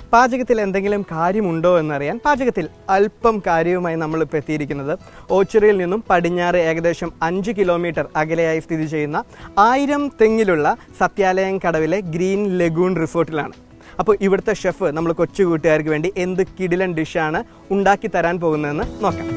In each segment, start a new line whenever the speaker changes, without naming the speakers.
പാചകത്തിൽ എന്തെങ്കിലും കാര്യമുണ്ടോ എന്നറിയാൻ പാചകത്തിൽ അല്പം കാര്യവുമായി നമ്മളിപ്പോൾ എത്തിയിരിക്കുന്നത് ഓച്ചിറയിൽ നിന്നും പടിഞ്ഞാറ് ഏകദേശം അഞ്ച് കിലോമീറ്റർ അകലെയായി സ്ഥിതി ചെയ്യുന്ന ആയിരം തെങ്ങിലുള്ള സത്യാലയം കടവിലെ ഗ്രീൻ ലഗൂൺ റിസോർട്ടിലാണ് അപ്പോൾ ഇവിടുത്തെ ഷെഫ് നമ്മൾ കൊച്ചു കൂട്ടുകാർക്ക് വേണ്ടി എന്ത് കിടിലൻ ഡിഷാണ് ഉണ്ടാക്കി തരാൻ പോകുന്നതെന്ന് നോക്കാം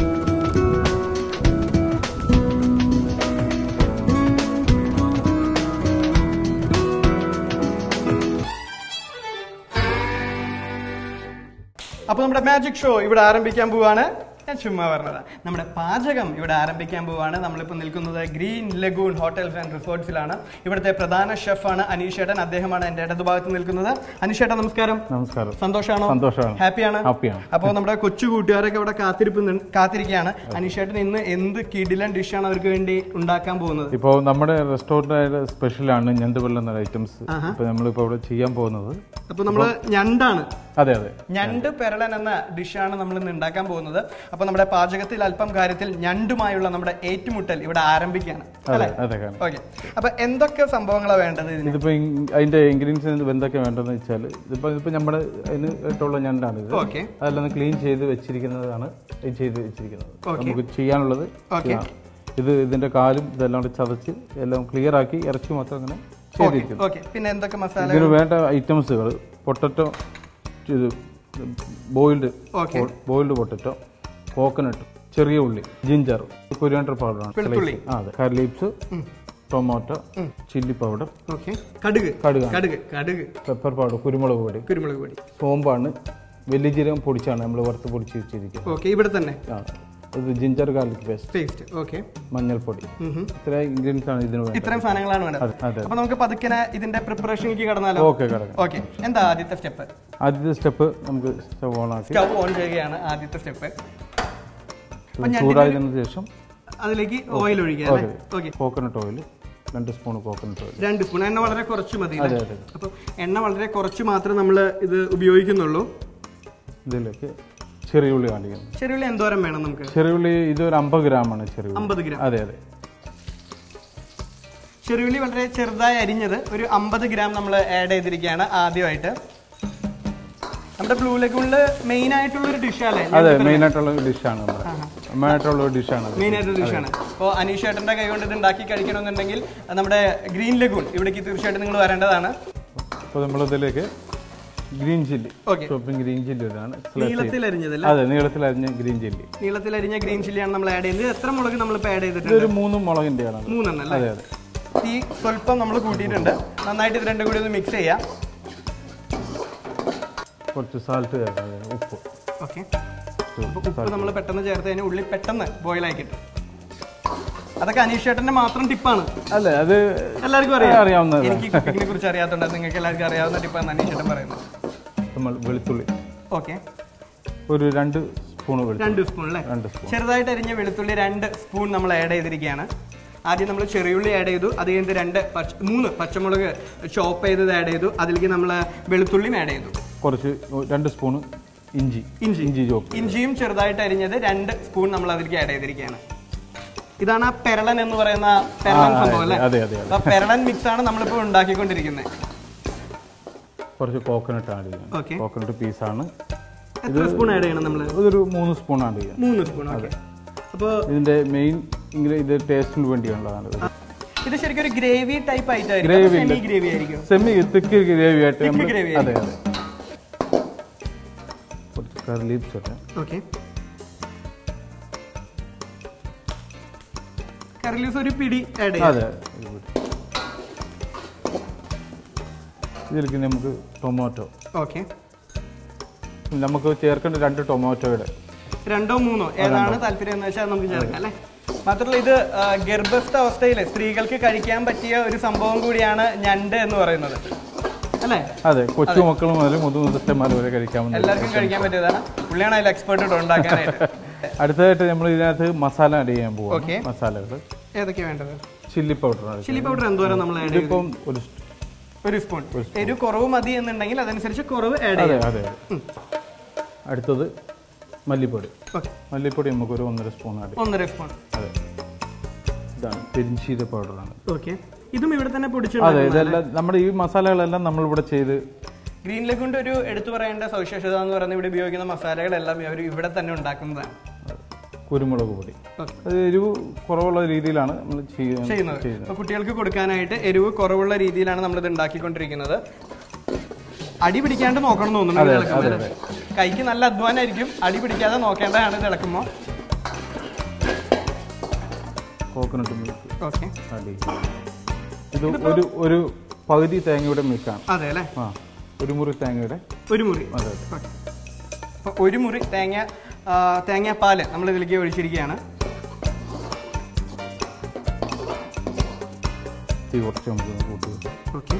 അപ്പോൾ നമ്മുടെ മാജിക് ഷോ ഇവിടെ ആരംഭിക്കാൻ പോവാണ് ഞാൻ ചുമ്മാ പറഞ്ഞതാ നമ്മുടെ പാചകം ഇവിടെ ആരംഭിക്കാൻ പോവാണ് നമ്മളിപ്പോൾ നിൽക്കുന്നത് ഗ്രീൻ ലഗൂൺ ഹോട്ടൽസ് ആൻഡ് റിസോർട്ട്സിലാണ് ഇവിടുത്തെ പ്രധാന ഷെഫാണ് അനീഷേട്ടൻ അദ്ദേഹമാണ് എൻ്റെ ഇടതുഭാഗത്ത് നിൽക്കുന്നത് അനീഷേട്ടൻ നമസ്കാരം
നമസ്കാരം
സന്തോഷമാണോ
സന്തോഷമാണ്
ഹാപ്പിയാണ്
ഹാപ്പിയാണ്
അപ്പോൾ നമ്മുടെ കൊച്ചു കൂട്ടുകാരൊക്കെ ഇവിടെ കാത്തിരിപ്പ് കാത്തിരിക്കുകയാണ് അനീഷേട്ടൻ ഇന്ന് എന്ത് കിടിലൻ ഡിഷാണ് അവർക്ക് വേണ്ടി ഉണ്ടാക്കാൻ പോകുന്നത്
ഇപ്പോൾ നമ്മുടെ റെസ്റ്റോറൻറ്റ് സ്പെഷ്യലാണ് ഞണ്ടുവെള്ളം എന്ന ഐറ്റംസ് ഇപ്പോൾ നമ്മളിപ്പോൾ ഇവിടെ ചെയ്യാൻ പോകുന്നത്
അപ്പോൾ നമ്മൾ ഞണ്ടാണ്
അതെ അതെ
ഞണ്ട് പെരളൻ എന്ന ഡിഷാണ് നമ്മൾ ഇന്ന് ഉണ്ടാക്കാൻ പോകുന്നത് അപ്പോൾ നമ്മുടെ പാചകത്തിൽ അല്പം കാര്യത്തിൽ ഞണ്ടുമായുള്ള നമ്മുടെ ഏറ്റുമുട്ടൽ ഇവിടെ ആരംഭിക്കുകയാണ്
അതെ അതെ കാണാം
ഓക്കെ അപ്പൊ എന്തൊക്കെ സംഭവങ്ങളാണ് വേണ്ടത് ഇതിന്
ഇതിപ്പോൾ അതിൻ്റെ ഇൻഗ്രീഡിയൻസ് എന്തൊക്കെ വേണ്ടതെന്ന് വെച്ചാൽ ഇതിപ്പോൾ ഇതിപ്പോൾ നമ്മുടെ അതിന് ആയിട്ടുള്ള ഞണ്ടാണ് ഇത്
ഓക്കെ
അതെല്ലാം ക്ലീൻ ചെയ്ത് വെച്ചിരിക്കുന്നതാണ് ഇത് ചെയ്ത് വെച്ചിരിക്കുന്നത്
Okay.
നമുക്ക് ചെയ്യാനുള്ളത്
Okay.
ചെയ്യാം. ഇത് ഇതിൻ്റെ കാലും ഇതെല്ലാം കൂടി ചതച്ച് എല്ലാം ക്ലിയർ ആക്കി ഇറച്ചി മാത്രം അങ്ങനെ ചെയ്തിരിക്കുന്നു
ഓക്കെ പിന്നെ എന്തൊക്കെ മസാല
ഇതിന് വേണ്ട ഐറ്റംസുകൾ പൊട്ടറ്റോ ഇത് boiled
Okay.
Boiled potato coconut ചെറിയ ഉള്ളി ജിഞ്ചർ കൊരിയാണ്ടർ പൗഡറാണ്
വെളുത്തുള്ളി.
ആ അതെ curry leaves tomato chilli powder
okay കടുക്
കടുക്
കടുക് കടുക്
പെപ്പർ പൗഡർ കുരുമുളക് പൊടി
കുരുമുളക് പൊടി
സോമ്പാണ് വലിയ ജീരകം പൊടിച്ചാണ് നമ്മൾ വറുത്ത് പൊടിച്ച് വെച്ചിരിക്കുന്നത്
ഓക്കെ ഇവിടെ തന്നെ
ആ ഇത് ginger garlic paste
taste okay
മഞ്ഞൾപ്പൊടി ഇത്ര ഇൻഗ്രീഡിയൻസ് ആണ് ഇതിന് വേണ്ടത്
ഇത്രയും സാധനങ്ങളാണ് വേണ്ടത്
അതെ അതെ
അപ്പൊ നമുക്ക് പതുക്കനെ ഇതിന്റെ പ്രിപ്പറേഷനിലേക്ക് കടന്നാലോ
ഓക്കെ കിടക്കാം
ഓക്കെ എന്താ ആദ്യത്തെ സ്റ്റെപ്പ്
ആദ്യത്തെ സ്റ്റെപ്പ് നമുക്ക് സ്റ്റവ് ഓൺ ആക്കി
സ്റ്റവ് ഓൺ ചെയ്യുകയാണ് ആദ്യത്തെ സ്റ്റെപ്പ്
ഇത് ചൂടായതിനു ശേഷം
അതിലേക്ക് ഓയിൽ ഒഴിക്കുക അല്ലേ ഓക്കെ
കോക്കനട്ട് ഓയിൽ രണ്ട് സ്പൂൺ കോക്കനട്ട് ഓയിൽ
രണ്ട് സ്പൂൺ എണ്ണ വളരെ കുറച്ച് മതി
അതെ അതെ
അപ്പൊ എണ്ണ വളരെ കുറച്ച് മാത്രമേ നമ്മൾ ഇത് ഉപയോഗിക്കുന്നുള്ളൂ
ഇതിലേക്ക് ചെറിയുള്ളി കാണിക്കുന്നു
ചെറിയുള്ളി എന്തോരം വേണം നമുക്ക്
ചെറിയുള്ളി ഇതൊരു അമ്പത് ഗ്രാമാണ് ചെറിയുള്ളി
അമ്പത് ഗ്രാം
അതെ അതെ
ചെറിയുള്ളി വളരെ ചെറുതായി അരിഞ്ഞത് ഒരു അമ്പത് ഗ്രാം നമ്മൾ ആഡ് ചെയ്തിരിക്കുകയാണ് ആദ്യമായിട്ട് നമ്മുടെ ബ്ലൂ ലഗൂണില് മെയിൻ ആയിട്ടുള്ള ഒരു ഡിഷല്ലേ
അതെ മെയിൻ ആയിട്ടുള്ള ഡിഷാണ് നമ്മുടെ മെയിൻ ആയിട്ടുള്ള ഒരു ഡിഷാണ്
മെയിൻ ആയിട്ടുള്ള ഡിഷാണ് അപ്പോൾ അനീഷ് ചേട്ടൻ്റെ കൈ കൊണ്ട് ഇത് ഉണ്ടാക്കി കഴിക്കണമെന്നുണ്ടെങ്കിൽ അത് നമ്മുടെ ഗ്രീൻ ലഗൂൺ ഇവിടേക്ക് തീർച്ചയായിട്ടും നിങ്ങൾ വരേണ്ടതാണ്
അപ്പോൾ നമ്മളിതിലേക്ക് green chilli
Okay.
Chopping green chilli ഇതാണ്
നീളത്തിൽ അരിഞ്ഞതല്ല
അതെ നീളത്തിൽ അരിഞ്ഞ ഗ്രീൻ ചില്ലി
നീളത്തിൽ അരിഞ്ഞ ഗ്രീൻ ചില്ലിയാണ് നമ്മൾ ആഡ് ചെയ്യുന്നത് എത്ര മുളക് നമ്മളിപ്പോൾ ആഡ് ചെയ്തിട്ടുണ്ട്
ഇതൊരു മൂന്ന് മുളകിൻ്റെയാണ്
മൂന്നെണ്ണം അല്ലേ
അതെ അതെ
തീ സ്വല്പം നമ്മൾ കൂട്ടിയിട്ടുണ്ട് നന്നായിട്ട് ഇത് രണ്ടും കൂടി ഒന്ന് മിക്സ് ചെയ്യാം
കുറച്ച് സാൾട്ട് ചേർക്കാം ഉപ്പ്
ഓക്കെ ഉപ്പ് നമ്മൾ പെട്ടെന്ന് ചേർത്ത് കഴിഞ്ഞാൽ ഉള്ളി പെട്ടെന്ന് ബോയിൽ ആയി കിട്ടും അതൊക്കെ അനീഷ് ചേട്ടന്റെ മാത്രം ടിപ്പാണ്
അല്ലേ അത്
എല്ലാവർക്കും അറിയാം
അറിയാവുന്നതാണ്.
എനിക്ക് കുക്കിങ്ങിനെ കുറിച്ച് അറിയാത്തതുകൊണ്ട് നിങ്ങൾക്ക് എല്ലാവർക്കും അറിയാവുന്ന ടിപ്പാണ് അനീഷ് ചേട്ടൻ പറയുന്നത്
നമ്മൾ വെളുത്തുള്ളി
ഓക്കെ
ഒരു രണ്ട് സ്പൂൺ വെളുത്തുള്ളി
രണ്ട് സ്പൂൺ അല്ലേ
രണ്ട് സ്പൂൺ
ചെറുതായിട്ട് അരിഞ്ഞ വെളുത്തുള്ളി രണ്ട് സ്പൂൺ നമ്മൾ ആഡ് ചെയ്തിരിക്കുകയാണ് ആദ്യം നമ്മൾ ചെറിയുള്ളി ആഡ് ചെയ്തു അത് കഴിഞ്ഞിട്ട് രണ്ട് പച്ച മൂന്ന് പച്ചമുളക് ചോപ്പ് ചെയ്തത് ആഡ് ചെയ്തു അതിലേക്ക് നമ്മൾ വെളുത്തുള്ളിയും ആഡ് ചെയ്തു
കുറച്ച് രണ്ട് സ്പൂൺ ഇഞ്ചി
ഇഞ്ചി
ഇഞ്ചി ചോപ്പ്
ഇഞ്ചിയും ചെറുതായിട്ട് അരിഞ്ഞത് രണ്ട് സ്പൂൺ നമ്മൾ അതിലേക്ക് ആഡ് ചെയ്തിരിക്കുകയാണ് ഇതാണ് ആ പെരളൻ എന്ന് പറയുന്ന പെരളൻ
ആ,
സംഭവം അല്ലേ
അതെ അതെ അതെ
അപ്പൊ പെരളൻ മിക്സ് ആണ് നമ്മളിപ്പോൾ ഉണ്ടാക്കിക്കൊണ്ടിരിക്കുന്നത്
കുറച്ച് കോക്കനട്ട് ആഡ് ചെയ്യാം
Okay.
കോക്കനട്ട് പീസാണ്
എത്ര സ്പൂൺ ആഡ് ചെയ്യണം നമ്മൾ
ഇതൊരു മൂന്ന് സ്പൂൺ ആഡ് ചെയ്യാം
മൂന്ന് സ്പൂൺ ഓക്കെ അപ്പോൾ
ഇതിന്റെ മെയിൻ ഇങ്ങനെ ഇത് ടേസ്റ്റിന് വേണ്ടിയുള്ളതാണ് ഇത്.
ഇത് ശരിക്കും ഒരു ഗ്രേവി ടൈപ്പ്
Gravy
ആയിട്ടായിരിക്കും
ഇല്ല.
സെമി ഗ്രേവി ആയിരിക്കും
സെമി തിക്ക് ഗ്രേവി ആയിട്ട് നമ്മൾ
gravy
അതെ അതെ കുറച്ച് കറി ലീവ്സ് ഒക്കെ
ഓക്കെ കറി ലീവ്സ് ഒരു പിടി ആഡ് ചെയ്യാം
അതെ ഇത് കൂടി. ഇതിലേക്ക് നമുക്ക് ടൊമാറ്റോ
ഓക്കെ
നമുക്ക് ചേർക്കേണ്ട രണ്ട് ടൊമാറ്റോയുടെ
രണ്ടോ മൂന്നോ ഏതാണ് താല്പര്യം എന്ന് വെച്ചാൽ നമുക്ക് ചേർക്കാം അല്ലേ മാത്രമല്ല ഇത് ആ, ഗർഭസ്ഥ അവസ്ഥയിൽ സ്ത്രീകൾക്ക് കഴിക്കാൻ പറ്റിയ ഒരു സംഭവം കൂടിയാണ് ഞണ്ട് എന്ന് പറയുന്നത് അല്ലേ
അതെ കൊച്ചു മക്കൾ മുതൽ മുതിർന്നമാർ വരെ കഴിക്കാവുന്ന
എല്ലാവർക്കും കഴിക്കാൻ പറ്റിയതാണ് പുള്ളിയാണ് അതിൽ എക്സ്പേർട്ട് ഉണ്ടാക്കാനായിട്ട്
അടുത്തതായിട്ട് നമ്മൾ ഇതിനകത്ത് മസാല ആഡ് ചെയ്യാൻ പോവാം
Okay.
മസാലകൾ
ഏതൊക്കെയാ വേണ്ടത്
ചില്ലി പൗഡർ
ചില്ലി പൗഡർ എന്തോരം നമ്മൾ ആഡ് ചെയ്യും
ഇതിപ്പം ഒരു
ഒരു സ്പൂൺ എരിവ് കുറവ് മതി എന്നുണ്ടെങ്കിൽ അതനുസരിച്ച് കുറവ് ആഡ്
അതെ
ചെയ്യാം
അതെ അതെ അടുത്തത് മല്ലിപ്പൊടി
ഓക്കെ
മല്ലിപ്പൊടി നമുക്കൊരു ഒന്നര സ്പൂൺ ആഡ് ചെയ്യാം
ഒന്നര സ്പൂൺ
അതെ ഇതാണ് പെരിഞ്ചീര പൗഡറാണ്
ഓക്കെ ഇതും ഇവിടെ തന്നെ
അതെ
പൊടിച്ചിട്ടുണ്ട്
ഇതെല്ലാം നമ്മുടെ ഈ മസാലകളെല്ലാം നമ്മളിവിടെ ചെയ്ത്
ഗ്രീൻ ലഗുണ്ട് ഒരു എടുത്തു പറയേണ്ട സവിശേഷത എന്ന് പറയുന്നത് ഇവിടെ ഉപയോഗിക്കുന്ന മസാലകളെല്ലാം അവർ ഇവിടെ തന്നെ ഉണ്ടാക്കുന്നതാണ്
കുരുമുളക് പൊടി
Okay.
അത് എരിവ് കുറവുള്ള രീതിയിലാണ് നമ്മൾ ചെയ്യുന്നത്
ചെയ്യുന്നത്
ചെയ്യുന്നത്
അപ്പൊ കുട്ടികൾക്ക് കൊടുക്കാനായിട്ട് എരിവ് കുറവുള്ള രീതിയിലാണ് നമ്മൾ ഇത് ഉണ്ടാക്കിക്കൊണ്ടിരിക്കുന്നത് അടി പിടിക്കാണ്ട് നോക്കണം എന്ന് തോന്നുന്നു ഇത് ഇളക്കുമ്പോൾ അല്ലേ? കൈക്ക് നല്ല അധ്വാനമായിരിക്കും അടി പിടിക്കാതെ നോക്കേണ്ടതാണ് ഇത് ഇളക്കുമ്പോൾ
കോക്കനട്ട് മിൽക്ക്
ഓക്കെ
ആഡ് ചെയ്യും ഇത് ഒരു ഒരു പകുതി തേങ്ങയുടെ മിൽക്കാണ്
അതെ അല്ലേ
ആ ഒരു മുറി തേങ്ങയുടെ
ഒരു മുറി
അതെ
ഓക്കെ അപ്പോൾ ഒരു മുറി തേങ്ങ ആ, തേങ്ങാപ്പാല് നമ്മൾ ഇതിലേക്ക് ഒഴിച്ചിരിക്കുകയാണ്
തീ കുറച്ച് നമുക്ക് കൂട്ടി വെക്കാം.
ഓക്കെ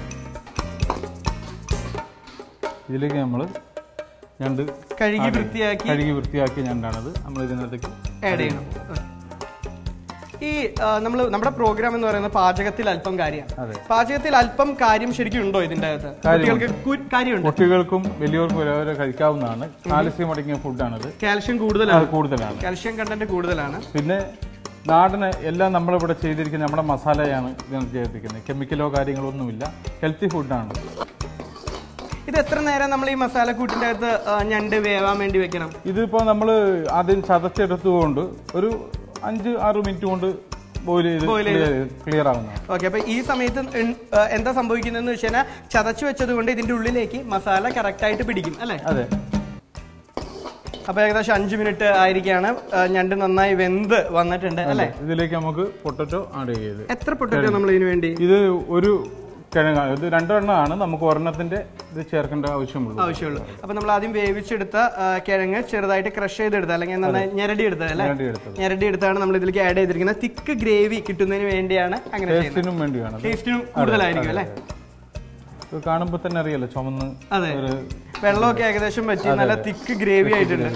ഇതിലേക്ക് നമ്മൾ ഞണ്ട്
കഴുകി വൃത്തിയാക്കി
കഴുകി വൃത്തിയാക്കിയ ഞണ്ടാണിത് നമ്മൾ ഇതിനകത്തേക്ക്
ആഡ് ചെയ്യണം Okay. ഈ നമ്മൾ നമ്മുടെ പ്രോഗ്രാം എന്ന് പറയുന്നത് പാചകത്തിൽ അല്പം കാര്യം
അതെ
പാചകത്തിൽ അല്പം കാര്യം ശരിക്കും ഉണ്ടോ ഇതിന്റെ അകത്ത് കുട്ടികൾക്ക് കു- കാര്യമുണ്ട്
കുട്ടികൾക്കും വലിയവർക്കും വരെ കഴിക്കാവുന്നതാണ് കാൽസ്യം അടങ്ങിയ ഫുഡാണിത്
കാൽഷ്യം കൂടുതലാണ്
അത് കൂടുതലാണ്
കാൽഷ്യം കണ്ടന്റ് കൂടുതലാണ്
പിന്നെ നാടിന് എല്ലാം നമ്മളിവിടെ ചെയ്തിരിക്കുന്ന നമ്മുടെ മസാലയാണ് ഇതിനകത്ത് ചെയ്തിരിക്കുന്നത് കെമിക്കലോ കാര്യങ്ങളോ ഒന്നുമില്ല ഹെൽത്തി ഫുഡാണ്
ഇത് എത്ര നേരം നമ്മൾ ഈ മസാല കൂട്ടിന്റെ അകത്ത് ആ, ഞണ്ട് വേവാൻ വേണ്ടി വെക്കണം
ഇതിപ്പോൾ നമ്മൾ ആദ്യം ചതച്ചെടുത്തുകൊണ്ട് ഒരു അഞ്ച് ആറ് മിനിറ്റ് കൊണ്ട് ബോയിൽ ചെയ്ത് ക്ലിയർ ആവുന്നതാണ്
ഓക്കെ അപ്പൊ ഈ സമയത്ത് ഇൺ- ആ, എന്താ സംഭവിക്കുന്നതെന്ന് വെച്ച് കഴിഞ്ഞാൽ ചതച്ചു വെച്ചത് കൊണ്ട് ഇതിന്റെ ഉള്ളിലേക്ക് മസാല കറക്റ്റ് ആയിട്ട് പിടിക്കും അല്ലെ
അതെ
അപ്പൊ ഏകദേശം അഞ്ചു മിനിറ്റ് ആയിരിക്കാണ് ആ, ഞണ്ട് നന്നായി വെന്ത് വന്നിട്ടുണ്ട് അല്ലെ
ഇതിലേക്ക് നമുക്ക് പൊട്ടറ്റോ ആഡ് ചെയ്ത്
എത്ര പൊട്ടറ്റോ നമ്മൾ ഇതിനു വേണ്ടി
ഇത് ഒരു കിഴങ്ങാണ് ഇത് രണ്ടെണ്ണമാണ് നമുക്ക് ഒരെണ്ണത്തിന്റെ ഇത് ചേർക്കേണ്ട ആവശ്യമുള്ളൂ
ആവശ്യമുള്ളൂ അപ്പൊ നമ്മൾ ആദ്യം വേവിച്ചെടുത്ത ആ, കിഴങ്ങ് ചെറുതായിട്ട് ക്രഷ് ചെയ്തെടുത്ത അല്ലെങ്കിൽ നന്നായി ഞെരടി എടുത്തത് അല്ലെ
വേണ്ടി എടുത്തത്
ഞെരടി എടുത്താണ് നമ്മൾ ഇതിലേക്ക് ആഡ് ചെയ്തിരിക്കുന്നത് തിക്ക് ഗ്രേവി കിട്ടുന്നതിന് വേണ്ടിയാണ് അങ്ങനെ ചെയ്യുന്നത്
ടേസ്റ്റിനും വേണ്ടിയാണ്
ടേസ്റ്റിനും കൂടുതലായിരിക്കും അല്ലെ
ഇത് കാണുമ്പോൾ തന്നെ അറിയാലോ ചുമന്ന്
അതെ
ഒരു
വെള്ളമൊക്കെ ഏകദേശം പറ്റി നല്ല തിക്ക് ഗ്രേവി ആയിട്ടുണ്ട്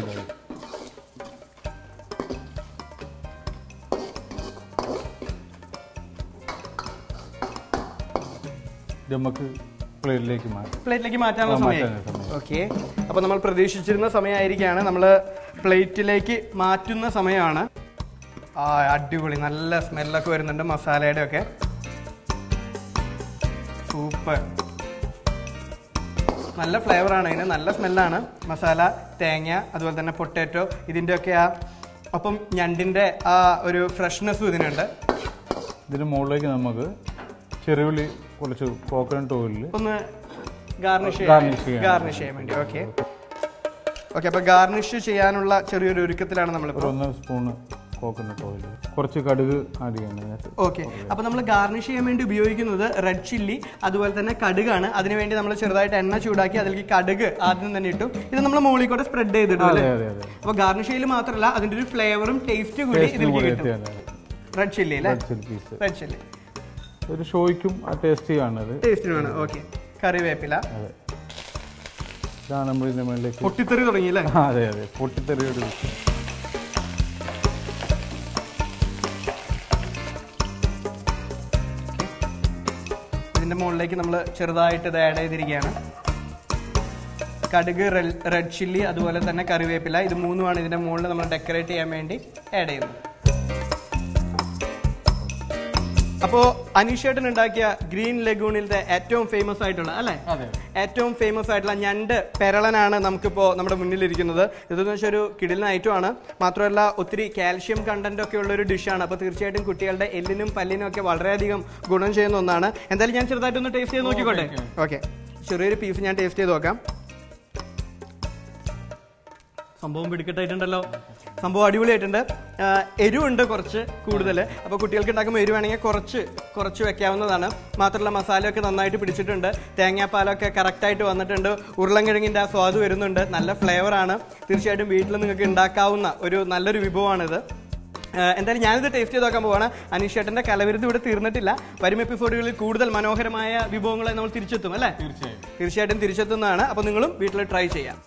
ഇത് നമുക്ക് പ്ലേറ്റിലേക്ക് മാറ്റാം
പ്ലേറ്റിലേക്ക് മാറ്റാനുള്ള സമയം
മാറ്റാനുള്ള സമയം.
ഓക്കെ അപ്പൊ നമ്മൾ പ്രതീക്ഷിച്ചിരുന്ന സമയമായിരിക്കാണ് നമ്മൾ പ്ലേറ്റിലേക്ക് മാറ്റുന്ന സമയമാണ് ആ അടിപൊളി നല്ല സ്മെല്ലൊക്കെ വരുന്നുണ്ട് മസാലയുടെ ഒക്കെ സൂപ്പർ നല്ല ഫ്ലേവറാണ് ഇതിന് നല്ല സ്മെല്ലാണ് മസാല തേങ്ങ അതുപോലെ തന്നെ പൊട്ടാറ്റോ ഇതിൻ്റെയൊക്കെ ആ ഒപ്പം ഞണ്ടിൻ്റെ ആ ഒരു ഫ്രഷ്നെസ്സും ഇതിനുണ്ട്
ഇതിന് മുകളിലേക്ക് നമുക്ക് ചെറിയുള്ളി കുറച്ച് കോക്കനട്ട് ഓയിലിൽ
ഒന്ന് ഗാർണിഷ്
Garnish ചെയ്യാൻ.
ഗാർണിഷ് ചെയ്യാൻ വേണ്ടി ഓക്കെ ഓക്കെ അപ്പൊ ഗാർണിഷ് ചെയ്യാനുള്ള ചെറിയൊരു ഒരുക്കത്തിലാണ് നമ്മളിപ്പോൾ
ഒരു ഒന്നര സ്പൂണ് കോക്കനട്ട് ഓയിൽ കുറച്ച് കടുക് ആഡ് ചെയ്യണം അതിനകത്ത്
ഓക്കെ അപ്പൊ നമ്മൾ ഗാർണിഷ് ചെയ്യാൻ വേണ്ടി ഉപയോഗിക്കുന്നത് റെഡ് ചില്ലി അതുപോലെ തന്നെ കടുകാണ് അതിനുവേണ്ടി നമ്മൾ ചെറുതായിട്ട് എണ്ണ ചൂടാക്കി അതിലേക്ക് കടുക് ആദ്യം തന്നെ ഇട്ടു ഇത് നമ്മൾ മുകളിൽ കൂടെ സ്പ്രെഡ് ചെയ്തിടും
അതെ
അല്ലേ
അതെ അതെ
അപ്പൊ ഗാർണിഷ് ചെയ്യൽ മാത്രമല്ല അതിന്റെ ഒരു ഫ്ലേവറും ടേസ്റ്റ് കൂടി
ടേസ്റ്റിനും
ഇതിലേക്ക്
കൂടി
കിട്ടും
എത്തിയാണ്
റെഡ് ചില്ലി അല്ലേ
ചില്ലി പീസ്
റെഡ് ചില്ലി
ഒരു ഷോയ്ക്കും ആ ടേസ്റ്റിയാണത്
ടേസ്റ്റിനുമാണ് ഓക്കെ കറിവേപ്പില
അതെ ഇതാണ് നമ്മൾ ഇതിന്റെ മുകളിലേക്ക്
പൊട്ടിത്തെറി തുടങ്ങി അല്ലേ
ആ, അതെ അതെ പൊട്ടിത്തെറിയോട് വിഷയം
ഇതിന്റെ മുകളിലേക്ക് നമ്മൾ ചെറുതായിട്ട് ഇത് ആഡ് ചെയ്തിരിക്കുകയാണ് കടുക് റെഡ് ചില്ലി അതുപോലെ തന്നെ കറിവേപ്പില ഇത് മൂന്നുമാണ് ഇതിന്റെ മുകളിൽ നമ്മൾ ഡെക്കറേറ്റ് ചെയ്യാൻ വേണ്ടി ആഡ് ചെയ്യുന്നത് അപ്പോ അനീഷേട്ടൻ ഉണ്ടാക്കിയ ഗ്രീൻ ലഗൂണിലത്തെ ഏറ്റവും ഫേമസ് ആയിട്ടുള്ള അല്ലെ
അതെ
ഏറ്റവും ഫേമസ് ആയിട്ടുള്ള ഞണ്ട് പെരളനാണ് നമുക്കിപ്പോൾ നമ്മുടെ മുന്നിലിരിക്കുന്നത് ഇതെന്ന് വെച്ചാൽ ഒരു കിടിലൻ ഐറ്റമാണ് മാത്രമല്ല ഒത്തിരി കാൽഷ്യം കണ്ടന്റ് ഒക്കെ ഉള്ള ഒരു ഡിഷാണ് അപ്പോൾ തീർച്ചയായിട്ടും കുട്ടികളുടെ എല്ലിനും പല്ലിനും ഒക്കെ വളരെയധികം ഗുണം ചെയ്യുന്ന ഒന്നാണ് എന്തായാലും ഞാൻ ചെറുതായിട്ടൊന്ന് ടേസ്റ്റ് ചെയ്ത് നോക്കിക്കോട്ടെ ഓക്കെ ചെറിയൊരു പീസ് ഞാൻ ടേസ്റ്റ് ചെയ്ത് നോക്കാം സംഭവം പിടിക്കട്ടായിട്ടുണ്ടല്ലോ സംഭവം അടിപൊളിയായിട്ടുണ്ട് ആ, എരിവുണ്ട് കുറച്ച് കൂടുതൽ അപ്പോൾ കുട്ടികൾക്ക് ഉണ്ടാക്കുമ്പോൾ എരിവാണെങ്കിൽ കുറച്ച് കുറച്ച് വെക്കാവുന്നതാണ് മാത്രമല്ല മസാലയൊക്കെ നന്നായിട്ട് പിടിച്ചിട്ടുണ്ട് തേങ്ങാപ്പാലൊക്കെ കറക്റ്റായിട്ട് വന്നിട്ടുണ്ട് ഉരുളൻകിഴങ്ങിൻ്റെ ആ സ്വാദ് വരുന്നുണ്ട് നല്ല ഫ്ലേവറാണ് തീർച്ചയായിട്ടും വീട്ടിൽ നിങ്ങൾക്ക് ഉണ്ടാക്കാവുന്ന ഒരു നല്ലൊരു വിഭവമാണിത് ആ, എന്തായാലും ഞാനിത് ടേസ്റ്റ് ചെയ്ത് നോക്കാൻ പോവാണ് അനീഷേട്ടൻ്റെ കലവിരുത് ഇവിടെ തീർന്നിട്ടില്ല വരും എപ്പിസോഡുകളിൽ കൂടുതൽ മനോഹരമായ വിഭവങ്ങളെ നമ്മൾ തിരിച്ചെത്തും അല്ലേ
തീർച്ചയായും
തീർച്ചയായിട്ടും തിരിച്ചെത്തുന്നതാണ് അപ്പോൾ നിങ്ങളും വീട്ടിൽ ട്രൈ ചെയ്യാം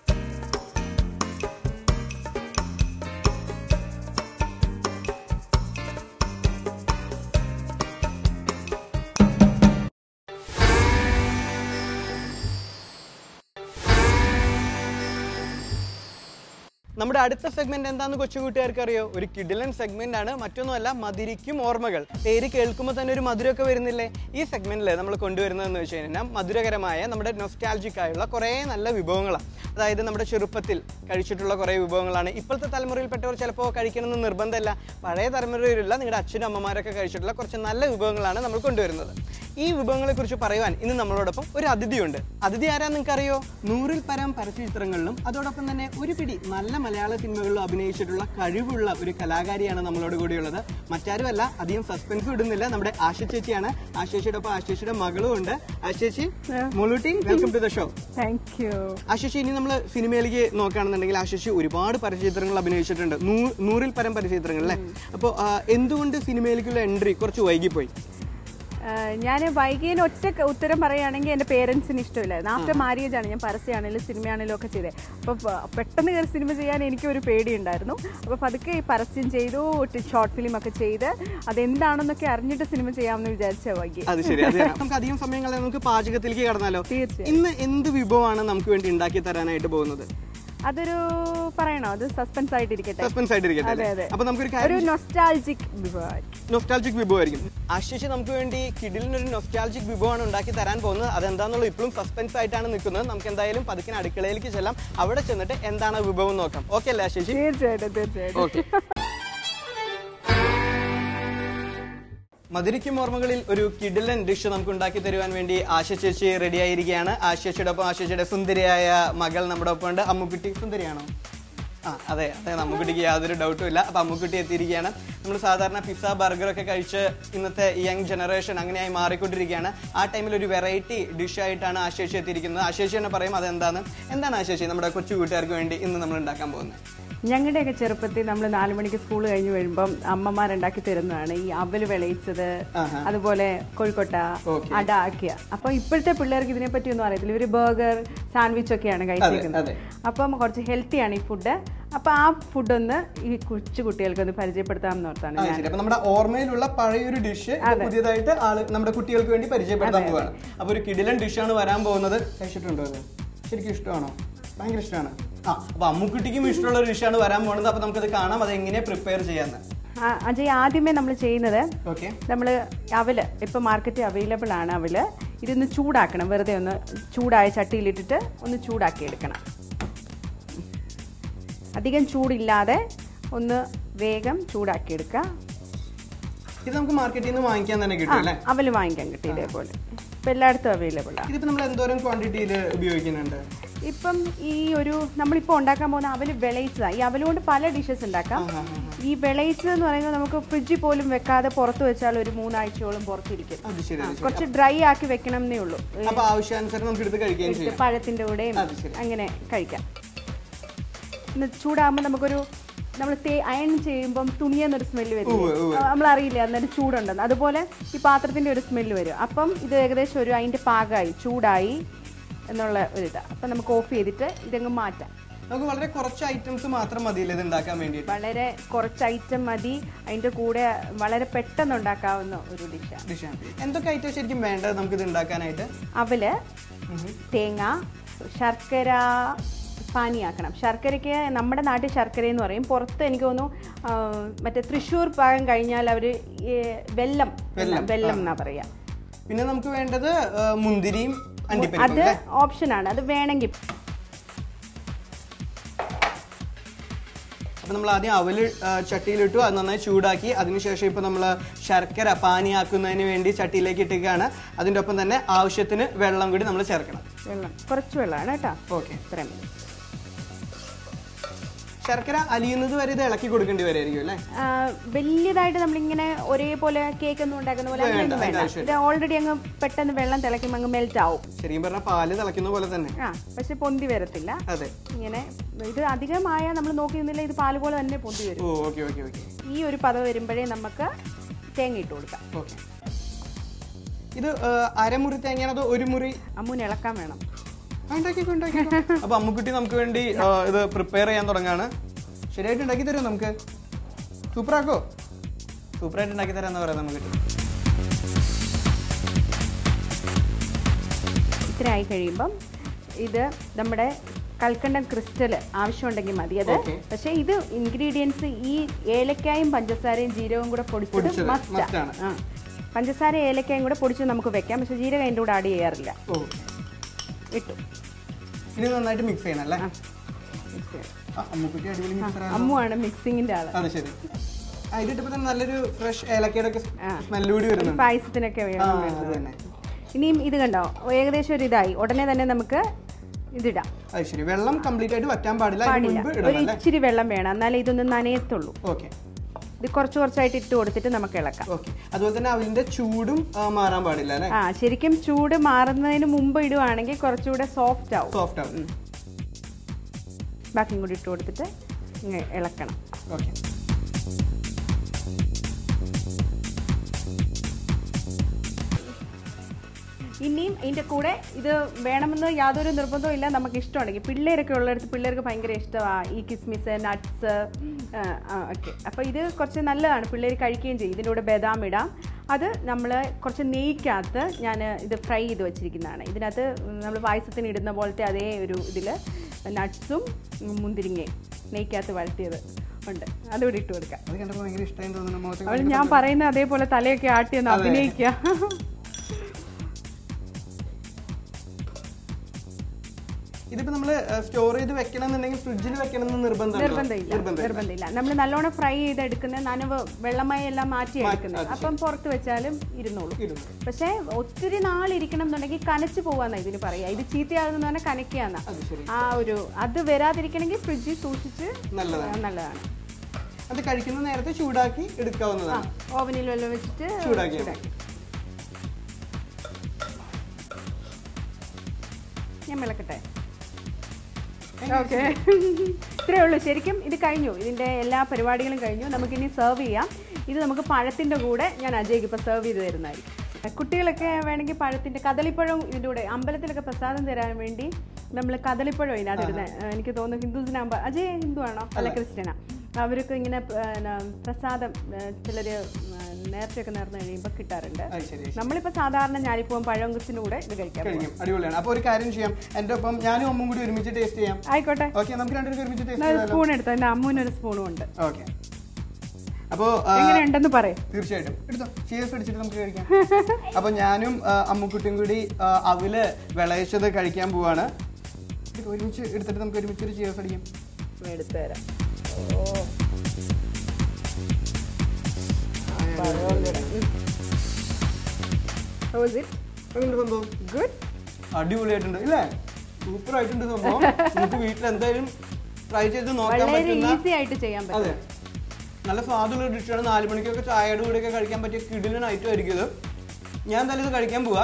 നമ്മുടെ നമ്മുടെ അടുത്ത സെഗ്മെന്റ് എന്താന്ന് കൊച്ചുകൂട്ടുകാർക്ക് അറിയോ ഒരു കിഡിലൻ സെഗ്മെന്റ് ആണ് മറ്റൊന്നുമല്ല മധുരിക്കും ഓർമ്മകൾ പേര് കേൾക്കുമ്പോൾ തന്നെ ഒരു മധുരമൊക്കെ വരുന്നില്ലേ ഈ സെഗ്മെന്റിൽ നമ്മൾ കൊണ്ടുവരുന്നതെന്ന് വെച്ച് കഴിഞ്ഞാൽ മധുരകരമായ നമ്മുടെ നൊസ്റ്റാൾജിക് ആയുള്ള കുറേ നല്ല വിഭവങ്ങളാണ് അതായത് നമ്മുടെ ചെറുപ്പത്തിൽ കഴിച്ചിട്ടുള്ള കുറേ വിഭവങ്ങളാണ് ഇപ്പോഴത്തെ തലമുറയിൽപ്പെട്ടവർ ചിലപ്പോൾ കഴിക്കണമെന്ന് നിർബന്ധമില്ല പഴയ തലമുറയിലുള്ള നിങ്ങളുടെ അച്ഛനും അമ്മമാരൊക്കെ കഴിച്ചിട്ടുള്ള കുറച്ച് നല്ല വിഭവങ്ങളാണ് നമ്മൾ കൊണ്ടുവരുന്നത് ഈ വിഭവങ്ങളെ കുറിച്ച് പറയുവാൻ ഇന്ന് നമ്മളോടൊപ്പം ഒരു അതിഥിയുണ്ട് അതിഥി ആരാ നിങ്ങൾക്ക് അറിയോ നൂറിൽ പരം പരസ്യചിത്രങ്ങളിലും അതോടൊപ്പം തന്നെ ഒരു പിടി നല്ല മലയാള സിനിമകളിലും അഭിനയിച്ചിട്ടുള്ള കഴിവുള്ള ഒരു കലാകാരിയാണ് നമ്മളോട് കൂടിയുള്ളത് മറ്റാരുമല്ല അധികം സസ്പെൻസ് ഇടുന്നില്ല നമ്മുടെ ആശ ചേച്ചിയാണ് ആശ ചേച്ചിയുടെ ഒപ്പം ആശ ചേച്ചിയുടെ മകളും ഉണ്ട് ആശ ചേച്ചി മുളൂട്ടി welcome to the show
thank you
ആശിഷി ഇനി നമ്മൾ സിനിമയിലേക്ക് നോക്കുകയാണെന്നുണ്ടെങ്കിൽ ആശിഷി ഒരുപാട് പരസ്യചിത്രങ്ങൾ അഭിനയിച്ചിട്ടുണ്ട് നൂ- നൂറിൽ പരം പരസ്യചിത്രങ്ങൾ അല്ലേ അപ്പോൾ എന്തുകൊണ്ട് സിനിമയിലേക്കുള്ള എൻട്രി കുറച്ച് വൈകിപ്പോയി
ഞാൻ വൈകിയതിന് ഒറ്റ ക- ഉത്തരം പറയുകയാണെങ്കിൽ എൻ്റെ പേരൻസിന് ഇഷ്ടമില്ലായിരുന്നു ആഫ്റ്റർ മാരേജ് ആണ് ഞാൻ പരസ്യമാണെങ്കിലും സിനിമയാണെങ്കിലും ഒക്കെ ചെയ്തത് അപ്പോൾ പെട്ടെന്ന് കയറി സിനിമ ചെയ്യാൻ എനിക്ക് ഒരു പേടിയുണ്ടായിരുന്നു അപ്പോൾ പതുക്കെ ഈ പരസ്യം ചെയ്തു ഷോർട്ട് ഫിലിം ഒക്കെ ചെയ്ത് അതെന്താണെന്നൊക്കെ അറിഞ്ഞിട്ട് സിനിമ ചെയ്യാമെന്ന് വിചാരിച്ച വൈകി
അത് ശരി അത് ശരി. നമുക്ക് അധികം സമയം കളയാതെ നമുക്ക് പാചകത്തിലേക്ക് കടന്നാലോ
തീർച്ചയായും
ഇന്ന് എന്ത് വിഭവമാണ് നമുക്ക് വേണ്ടി ഉണ്ടാക്കി തരാനായിട്ട് പോകുന്നത്
അതൊരു പറയണോ അത് സസ്പെൻസ് ആയിട്ടിരിക്കട്ടെ
സസ്പെൻസ് ആയിട്ടിരിക്കട്ടെ
അതെ,
അല്ലേ?
അതെ.
അപ്പൊ നമുക്കൊരു
ഒരു
കാര്യം
നൊസ്റ്റാൾജിക് വിഭവം
നൊസ്റ്റാൾജിക് വിഭവമായിരിക്കും ആശിഷ് നമുക്ക് വേണ്ടി കിഡിലിന് ഒരു നൊസ്റ്റാൾജിക് വിഭവമാണ് ഉണ്ടാക്കി തരാൻ പോകുന്നത് അതെന്താണെന്നുള്ള ഇപ്പോഴും സസ്പെൻസ് ആയിട്ടാണ് നിൽക്കുന്നത് നമുക്ക് എന്തായാലും പതുക്കിന് അടുക്കളയിലേക്ക് ചെല്ലാം അവിടെ ചെന്നിട്ട് എന്താണ് ആ വിഭവം നോക്കാം ഓക്കെ അല്ലേ ആശിഷ്
തീർച്ചയായിട്ടും തീർച്ചയായിട്ടും
ഓക്കെ മധുരിക്കും ഓർമ്മകളിൽ ഒരു കിഡിലൻ ഡിഷ് നമുക്ക് ഉണ്ടാക്കി തരുവാൻ വേണ്ടി ആശ ചേച്ചി റെഡി ആയിരിക്കുകയാണ് ആശ ചേച്ചിയുടെ ഒപ്പം ആശ ചേച്ചിയുടെ സുന്ദരിയായ മകൾ നമ്മുടെ ഒപ്പം ഉണ്ട് അമ്മുക്കുട്ടി സുന്ദരിയാണോ ആ അതെ അതെ അമ്മുക്കുട്ടിക്ക് യാതൊരു ഡൗട്ടും ഇല്ല അപ്പൊ അമ്മുക്കുട്ടി എത്തിയിരിക്കുകയാണ് നമ്മൾ സാധാരണ പിസ്സ ബർഗർ ഒക്കെ കഴിച്ച് ഇന്നത്തെ യങ് ജനറേഷൻ അങ്ങനെയായി മാറിക്കൊണ്ടിരിക്കുകയാണ് ആ ടൈമിൽ ഒരു വെറൈറ്റി ഡിഷ് ആയിട്ടാണ് ആശേഷി എത്തിയിരിക്കുന്നത് ആശേഷി തന്നെ പറയും അതെന്താണ് എന്താണ് ആശേഷി നമ്മുടെ കൊച്ചു കൂട്ടുകാർക്ക് വേണ്ടി ഇന്ന് നമ്മൾ ഉണ്ടാക്കാൻ പോകുന്നത്
ഞങ്ങളുടെയൊക്കെ ചെറുപ്പത്തിൽ നമ്മൾ നാലു മണിക്ക് സ്കൂൾ കഴിഞ്ഞ് വരുമ്പം അമ്മമാരുണ്ടാക്കി തരുന്നതാണ് ഈ അവല് വിളയിച്ചത്
ആഹാ.
അതുപോലെ കോഴിക്കോട്ട
Okay.
അട ആക്കിയ അപ്പൊ ഇപ്പോഴത്തെ പിള്ളേർക്ക് ഇതിനെ പറ്റി ഒന്നും അറിയത്തില്ല ഇവര് ബർഗർ സാൻഡ്വിച്ച് ഒക്കെയാണ് കഴിച്ചിരിക്കുന്നത്
അതെ.
അപ്പം കുറച്ച് ഹെൽത്തിയാണ് ഈ ഫുഡ് അപ്പൊ ആ ഫുഡ് ഒന്ന് ഈ കൊച്ചു കുട്ടികൾക്ക് ഒന്ന് പരിചയപ്പെടുത്താമെന്ന് ഓർത്താണ്
ആ,
ഞാൻ
ശരി അപ്പൊ നമ്മുടെ ഓർമ്മയിലുള്ള പഴയൊരു ഡിഷ് പുതിയതായിട്ട് ആള് നമ്മുടെ കുട്ടികൾക്ക് വേണ്ടി പരിചയപ്പെടുത്താൻ പോവാണ് അപ്പൊ ഒരു കിടിലൻ ഡിഷാണ് വരാൻ പോകുന്നത് കഴിച്ചിട്ടുണ്ടോ അത് ശരിക്കും ഇഷ്ടമാണോ ഭയങ്കര ഇഷ്ടമാണ് ആ അപ്പൊ അമ്മുക്കുട്ടിക്കും ഇഷ്ടമുള്ള ഒരു ഡിഷാണ് വരാൻ പോകുന്നത് അപ്പൊ നമുക്കത് കാണാം അത് എങ്ങനെ പ്രിപ്പയർ ചെയ്യാന്ന്
ആ, അജയ് ആദ്യമേ നമ്മൾ ചെയ്യുന്നത്
ഓക്കെ
നമ്മൾ അവല് ഇപ്പം മാർക്കറ്റിൽ അവൈലബിൾ ആണ് അവല് ഇതൊന്ന് ചൂടാക്കണം വെറുതെ ഒന്ന് ചൂടായ ചട്ടിയിലിട്ടിട്ട് ഒന്ന് ചൂടാക്കി എടുക്കണം അധികം ചൂടില്ലാതെ ഒന്ന് വേഗം ചൂടാക്കി എടുക്കുക
ഇത് നമുക്ക് മാർക്കറ്റിൽ നിന്ന് വാങ്ങിക്കാൻ തന്നെ
ആ
കിട്ടും അല്ലേ
അവല് വാങ്ങിക്കാൻ കിട്ടി ഇതേപോലെ ഇപ്പം എല്ലായിടത്തും അവൈലബിൾ ആണ്
ഇതിപ്പോ നമ്മൾ എന്തോരം ക്വാണ്ടിറ്റിയിൽ ഉപയോഗിക്കുന്നുണ്ട്
ഇപ്പം ഈ ഒരു നമ്മളിപ്പോൾ ഉണ്ടാക്കാൻ പോകുന്ന അവല് വിളയിച്ചതാണ് ഈ അവല് കൊണ്ട് പല ഡിഷസ് ഉണ്ടാക്കാം
ആ, ആ, ആ.
ഈ വിളയിച്ചത് എന്ന് പറയുന്നത് നമുക്ക് ഫ്രിഡ്ജിൽ പോലും വെക്കാതെ പുറത്ത് വെച്ചാൽ ഒരു മൂന്നാഴ്ചയോളം പുറത്തിരിക്കും
അത് ശരി അത് ശരി
കുറച്ച് ഡ്രൈ ആക്കി വെക്കണം എന്നേ ഉള്ളൂ
അപ്പൊ ആവശ്യാനുസരണം നമുക്ക് എടുത്ത് കഴിക്കുകയും ചെയ്യാം
പഴത്തിന്റെ കൂടെയും
അത് ശരി.
അങ്ങനെ കഴിക്കാം ഇന്ന് ചൂടാകുമ്പോൾ നമുക്കൊരു നമ്മൾ തേ അയൺ ചെയ്യുമ്പം തുണിയെന്നൊരു സ്മെല്ല് വരും
ഉവ്വ്, ഉവ്വ്.
നമ്മൾ അറിയില്ല അന്നേരം ചൂടുണ്ടെന്ന് അതുപോലെ ഈ പാത്രത്തിന്റെ ഒരു സ്മെല്ല് വരും അപ്പം ഇത് ഏകദേശം ഒരു അതിന്റെ പാകമായി ചൂടായി എന്നുള്ള ഒരു ഇതാ അപ്പം നമുക്ക് ഓഫ് ചെയ്തിട്ട് ഇതങ്ങ് മാറ്റാം
നമുക്ക് വളരെ കുറച്ച് ഐറ്റംസ് മാത്രം മതിയില്ല ഇത് ഉണ്ടാക്കാൻ വേണ്ടിയിട്ട്
വളരെ കുറച്ച് ഐറ്റം മതി അതിന്റെ കൂടെ വളരെ പെട്ടെന്ന് ഉണ്ടാക്കാവുന്ന ഒരു ഡിഷാണ്
ഡിഷാണ് എന്തൊക്കെ ഐറ്റം ശരിക്കും വേണ്ടത് നമുക്ക് ഇത് ഉണ്ടാക്കാനായിട്ട്
അവല്
ഉം.
തേങ്ങ ശർക്കര പാനിയാക്കണം ശർക്കരയ്ക്ക് നമ്മുടെ നാട്ടിൽ ശർക്കര എന്ന് പറയും പുറത്ത് എനിക്ക് തോന്നുന്നു ആ, മറ്റേ തൃശ്ശൂർ ഭാഗം കഴിഞ്ഞാൽ അവർ വെല്ലം
വെല്ലം,
വെല്ലം എന്നാ പറയാ
പിന്നെ നമുക്ക് വേണ്ടത് ആ, മുന്തിരിയും
അത്
അണ്ടിപ്പരിപ്പും
ഓപ്ഷനാണ് അത് വേണമെങ്കിൽ
അപ്പൊ നമ്മൾ ആദ്യം അവല് ആ, ചട്ടിയിലിട്ടു അത് നന്നായി ചൂടാക്കി അതിനുശേഷം ഇപ്പൊ നമ്മൾ ശർക്കര പാനിയാക്കുന്നതിന് വേണ്ടി ചട്ടിയിലേക്ക് ഇട്ടിരിക്കുകയാണ് അതിൻ്റെ ഒപ്പം തന്നെ ആവശ്യത്തിന് വെള്ളം കൂടി നമ്മൾ ചേർക്കണം
വെള്ളം കുറച്ച് വെള്ളമാണ് കേട്ടോ
ഓക്കെ
ഇത്രയും മതി.
ശർക്കര അലിയുന്നത് വരെ ഇത് ഇളക്കി കൊടുക്കേണ്ടി വരായിരിക്കും അല്ലേ
ആ, വലിയതായിട്ട് നമ്മളിങ്ങനെ ഒരേപോലെ കേക്ക് ഒന്നും ഉണ്ടാക്കുന്ന പോലെ
വേണ്ട,
അങ്ങനെയൊന്നും
അതിന്റെ
വേണ്ട
ആവശ്യമില്ല.
ഇത് ഓൾറെഡി അങ്ങ് പെട്ടെന്ന് വെള്ളം തിളയ്ക്കുമ്പോൾ അങ്ങ് മെൽറ്റ് ആവും
ശരിക്കും പറഞ്ഞാൽ പാല് തിളയ്ക്കുന്ന പോലെ തന്നെ
ആ പക്ഷെ പൊന്തി വരത്തില്ല
അതെ
ഇങ്ങനെ ഇത് അധികമായ നമ്മൾ നോക്കി നിന്നില്ല ഇത് പാല് പോലെ തന്നെ പൊന്തി വരും
ഓ ഓക്കെ ഓക്കെ ഓക്കെ
ഈ ഒരു പദം വരുമ്പോഴേ നമുക്ക് തേങ്ങ ഇട്ട് കൊടുക്കാം
ഓക്കെ ഇത് ആ, അരമുറി തേങ്ങയാണോ അതോ ഒരു മുറി
അമ്മൂന് ഇളക്കാൻ വേണം
ആ, ഉണ്ടാക്കിക്കോ, ഉണ്ടാക്കിക്കോ. അപ്പൊ അമ്മുക്കുട്ടി നമുക്ക് വേണ്ടി ആ, ഇത് പ്രിപ്പയർ ചെയ്യാൻ തുടങ്ങാണ് ശരിയായിട്ട് ഉണ്ടാക്കി തരുമോ നമുക്ക് സൂപ്പറാക്കോ സൂപ്പറായിട്ട് ഉണ്ടാക്കി തരാന്ന് പറയാം നമുക്ക്
ഇത്ര ആയി കഴിയുമ്പം ഇത് നമ്മുടെ കൽക്കണ്ടം ക്രിസ്റ്റൽ ആവശ്യമുണ്ടെങ്കിൽ മതി അത്
Okay.
പക്ഷേ ഇത് ഇൻഗ്രീഡിയൻസ് ഈ ഏലക്കായും പഞ്ചസാരയും ജീരകവും കൂടെ പൊടിച്ചത്
പൊടിച്ചത്
മസ്റ്റ്
must ആണ്.
ആ പഞ്ചസാര ഏലക്കായും കൂടെ പൊടിച്ച് നമുക്ക് വെക്കാം പക്ഷേ ജീരകം അതിൻ്റെ കൂടെ ആഡ് ചെയ്യാറില്ല
ഓ
ഇട്ടു
ഇനി നന്നായിട്ട് മിക്സ് ചെയ്യണം അല്ലേ
ആ mix ചെയ്യാം.
ആ, അമ്മുക്കുട്ടി അടിപൊളി മിക്സർ
അമ്മുവാണ് മിക്സിങ്ങിന്റെ ആള്
അത് ശരി ആ ഇതിട്ടിപ്പോ തന്നെ നല്ലൊരു ഫ്രഷ് ഏലക്കയുടെ ഒക്കെ
ആ.
സ്മെല്ല് കൂടി വരുന്നുണ്ട്
പായസത്തിനൊക്കെ
ആ
വേണം
അത് തന്നെ
ഇനിയും ഇത് കണ്ടോ ഏകദേശം ഒരു ഇതായി ഉടനെ തന്നെ നമുക്ക് ഇതിടാം
അത് ശരി വെള്ളം കംപ്ലീറ്റ് ആയിട്ട് വറ്റാൻ പാടില്ല അതിന്
പാടില്ല
മുൻപ്
ഒരു
ഇടണം അല്ലേ
ഇച്ചിരി വെള്ളം വേണം എന്നാലേ ഇതൊന്ന് നനയത്തുള്ളൂ
ഓക്കെ
ഇത് കുറച്ച് കുറച്ചായിട്ട് ഇട്ട് കൊടുത്തിട്ട് നമുക്ക് ഇളക്കാം
ഓക്കെ അതുപോലെ തന്നെ അവലിന്റെ ചൂടും ആ, മാറാൻ പാടില്ല അല്ലേ
ആ ശരിക്കും ചൂട് മാറുന്നതിന് മുമ്പ് ഇടുവാണെങ്കിൽ കുറച്ചുകൂടെ സോഫ്റ്റ് ആവും
സോഫ്റ്റ് ആവും
ബാക്കിയും കൂടി ഇട്ട് കൊടുത്തിട്ട് ഇങ്ങ് ഇളക്കണം
ഓക്കെ
ഇനിയും ഇതിൻ്റെ കൂടെ ഇത് വേണമെന്ന് യാതൊരു നിർബന്ധവും ഇല്ല നമുക്ക് ഇഷ്ടമുണ്ടെങ്കിൽ പിള്ളേരൊക്കെ ഉള്ളിടത്ത് പിള്ളേർക്ക് ഭയങ്കര ഇഷ്ടമാണ് ഈ കിസ്മിസ് നട്ട്സ് ഒക്കെ അപ്പോൾ ഇത് കുറച്ച് നല്ലതാണ് പിള്ളേർ കഴിക്കുകയും ചെയ്യും ഇതിൻ്റെ കൂടെ ബദാം ഇടാം അത് നമ്മൾ കുറച്ച് നെയ്ക്കകത്ത് ഞാൻ ഇത് ഫ്രൈ ചെയ്ത് വെച്ചിരിക്കുന്നതാണ് ഇതിനകത്ത് നമ്മൾ പായസത്തിന് ഇടുന്ന പോലത്തെ അതേ ഒരു ഇതിൽ നട്ട്സും മുന്തിരിങ്ങയും നെയ്ക്കകത്ത് വഴറ്റിയത് ഉണ്ട് അതുകൂടി ഇട്ട് കൊടുക്കാം
അത് കണ്ടപ്പോൾ ഭയങ്കര ഇഷ്ടമായി തോന്നുന്നു മുഖത്ത്
അവൾ ഞാൻ പറയുന്ന അതേപോലെ തലയൊക്കെ ആട്ടി ഒന്ന് അഭിനയിക്കുക
ഇതിപ്പോ നമ്മള് സ്റ്റോർ ചെയ്ത് വെക്കണം എന്നുണ്ടെങ്കിൽ ഫ്രിഡ്ജിൽ വെക്കണം എന്ന് നിർബന്ധമുണ്ടോ?
നിർബന്ധമില്ല
നിർബന്ധമില്ല
നിർബന്ധമില്ല നമ്മൾ നല്ലോണം ഫ്രൈ ചെയ്തെടുക്കുന്ന നനവ് വെള്ളമയം എല്ലാം മാറ്റി എടുക്കുന്നത് അപ്പം പുറത്ത് വെച്ചാലും ഇരുന്നോളൂ
ഇരുന്നു.
പക്ഷേ ഒത്തിരി നാളിരിക്കണം എന്നുണ്ടെങ്കിൽ കനച്ചു പോവാന്നാ ഇതിന് പറയാ ഇത് ചീത്തയാകുന്ന പറഞ്ഞാൽ കനക്കുകയെന്നാ
അത് ശരി
ആ ഒരു അത് വരാതിരിക്കണമെങ്കിൽ ഫ്രിഡ്ജിൽ സൂക്ഷിച്ച്
നല്ലതാണ്
നല്ലതാണ്
അത് കഴിക്കുന്ന നേരത്തെ ചൂടാക്കി
ആ
എടുക്കാവുന്നതാണ്
ഓവനിൽ വല്ലതും വെച്ചിട്ട്
ചൂടാക്കിയാൽ
ചൂടാക്കി ഞാൻ വിളക്കട്ടെ ഓക്കെ ഇത്രേ ഉള്ളൂ ശരിക്കും ഇത് കഴിഞ്ഞു ഇതിൻ്റെ എല്ലാ പരിപാടികളും കഴിഞ്ഞു നമുക്കിനി സെർവ് ചെയ്യാം ഇത് നമുക്ക് പഴത്തിൻ്റെ കൂടെ ഞാൻ അജയ്ക്ക് ഇപ്പോൾ സെർവ് ചെയ്ത് തരുന്നതായിരിക്കും കുട്ടികളൊക്കെ വേണമെങ്കിൽ പഴത്തിൻ്റെ കദളിപ്പഴം ഇതിൻ്റെ കൂടെ അമ്പലത്തിലൊക്കെ പ്രസാദം തരാൻ വേണ്ടി നമ്മൾ കദളിപ്പഴം ഇതിനകത്തിരുന്നത് എനിക്ക് തോന്നുന്നു ഹിന്ദുസിനാകുമ്പോൾ അജയ് ഹിന്ദു ആണോ അല്ല ക്രിസ്ത്യനാ അവർക്ക് ഇങ്ങനെ പ- ന- പ്രസാദം ചിലർ നേർച്ചയൊക്കെ നേർന്നു കഴിയുമ്പോൾ കിട്ടാറുണ്ട്
അത് ശരി
നമ്മളിപ്പോൾ സാധാരണ ഞാനിപ്പോൾ പഴങ്കത്തിൻ്റെ കൂടെ ഇത് കഴിക്കാം
കഴിയും അടിപൊളിയാണ് അപ്പൊ ഒരു കാര്യം ചെയ്യാം എന്റെ ഒപ്പം ഞാനും അമ്മും കൂടി ഒരുമിച്ച് ടേസ്റ്റ് ചെയ്യാം
ആയിക്കോട്ടെ
ഓക്കെ നമുക്ക് രണ്ടുപേരും ഒരുമിച്ച് ടേസ്റ്റ്
എന്നാ ഒരു
ചെയ്യാം
സ്പൂൺ എടുത്തോ എൻ്റെ അമ്മൂനൊരു സ്പൂണും ഉണ്ട്
ഓക്കെ അപ്പോ ആ,
എങ്ങനെയുണ്ടെന്ന് പറയും
തീർച്ചയായിട്ടും എടുത്തോ ചീസ് അടിച്ചിട്ട് നമുക്ക് കഴിക്കാം അപ്പൊ ഞാനും ആ, അമ്മുക്കുട്ടിയും കൂടി ആ, അവല് വിളയിച്ചത് കഴിക്കാൻ പോവാണ് ഇത് ഒരുമിച്ച് എടുത്തിട്ട് നമുക്ക് ഒരുമിച്ച് ഒരു ചീസ് അടിക്കാം
എടുത്തു തരാം
എങ്ങനെയുണ്ട് സംഭവം
ഗുഡ്
അടിപൊളിയായിട്ടുണ്ട് ഇല്ലേ സൂപ്പർ ആയിട്ടുണ്ട് സംഭവം നമുക്ക് വീട്ടിൽ എന്തായാലും ട്രൈ ചെയ്ത് നോക്കാൻ
വളരെ
പറ്റുന്ന
ഈസി ആയിട്ട് ചെയ്യാൻ പറ്റും
അതെ നല്ല സ്വാദുള്ള ഡിഷാണ് നാല് മണിക്കൊക്കെ ചായയുടെ കൂടെയൊക്കെ കഴിക്കാൻ പറ്റിയ കിടിലൻ ഐറ്റം ആയിരിക്കും ഇത് ഞാൻ എന്തായാലും ഇത് കഴിക്കാൻ പോവാ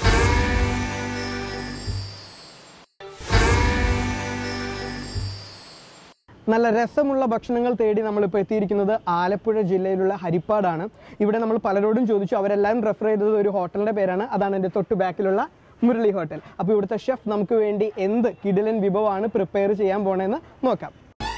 നല്ല രസമുള്ള ഭക്ഷണങ്ങൾ തേടി നമ്മളിപ്പോൾ എത്തിയിരിക്കുന്നത് ആലപ്പുഴ ജില്ലയിലുള്ള ഹരിപ്പാടാണ് ഇവിടെ നമ്മൾ പലരോടും ചോദിച്ചു അവരെല്ലാം റെഫർ ചെയ്തത് ഒരു ഹോട്ടലിന്റെ പേരാണ് അതാണ് എൻ്റെ തൊട്ട് ബാക്കിലുള്ള മുരളി ഹോട്ടൽ അപ്പോൾ ഇവിടുത്തെ ഷെഫ് നമുക്ക് വേണ്ടി എന്ത് കിടിലൻ വിഭവമാണ് പ്രിപ്പയർ ചെയ്യാൻ പോണേന്ന് നോക്കാം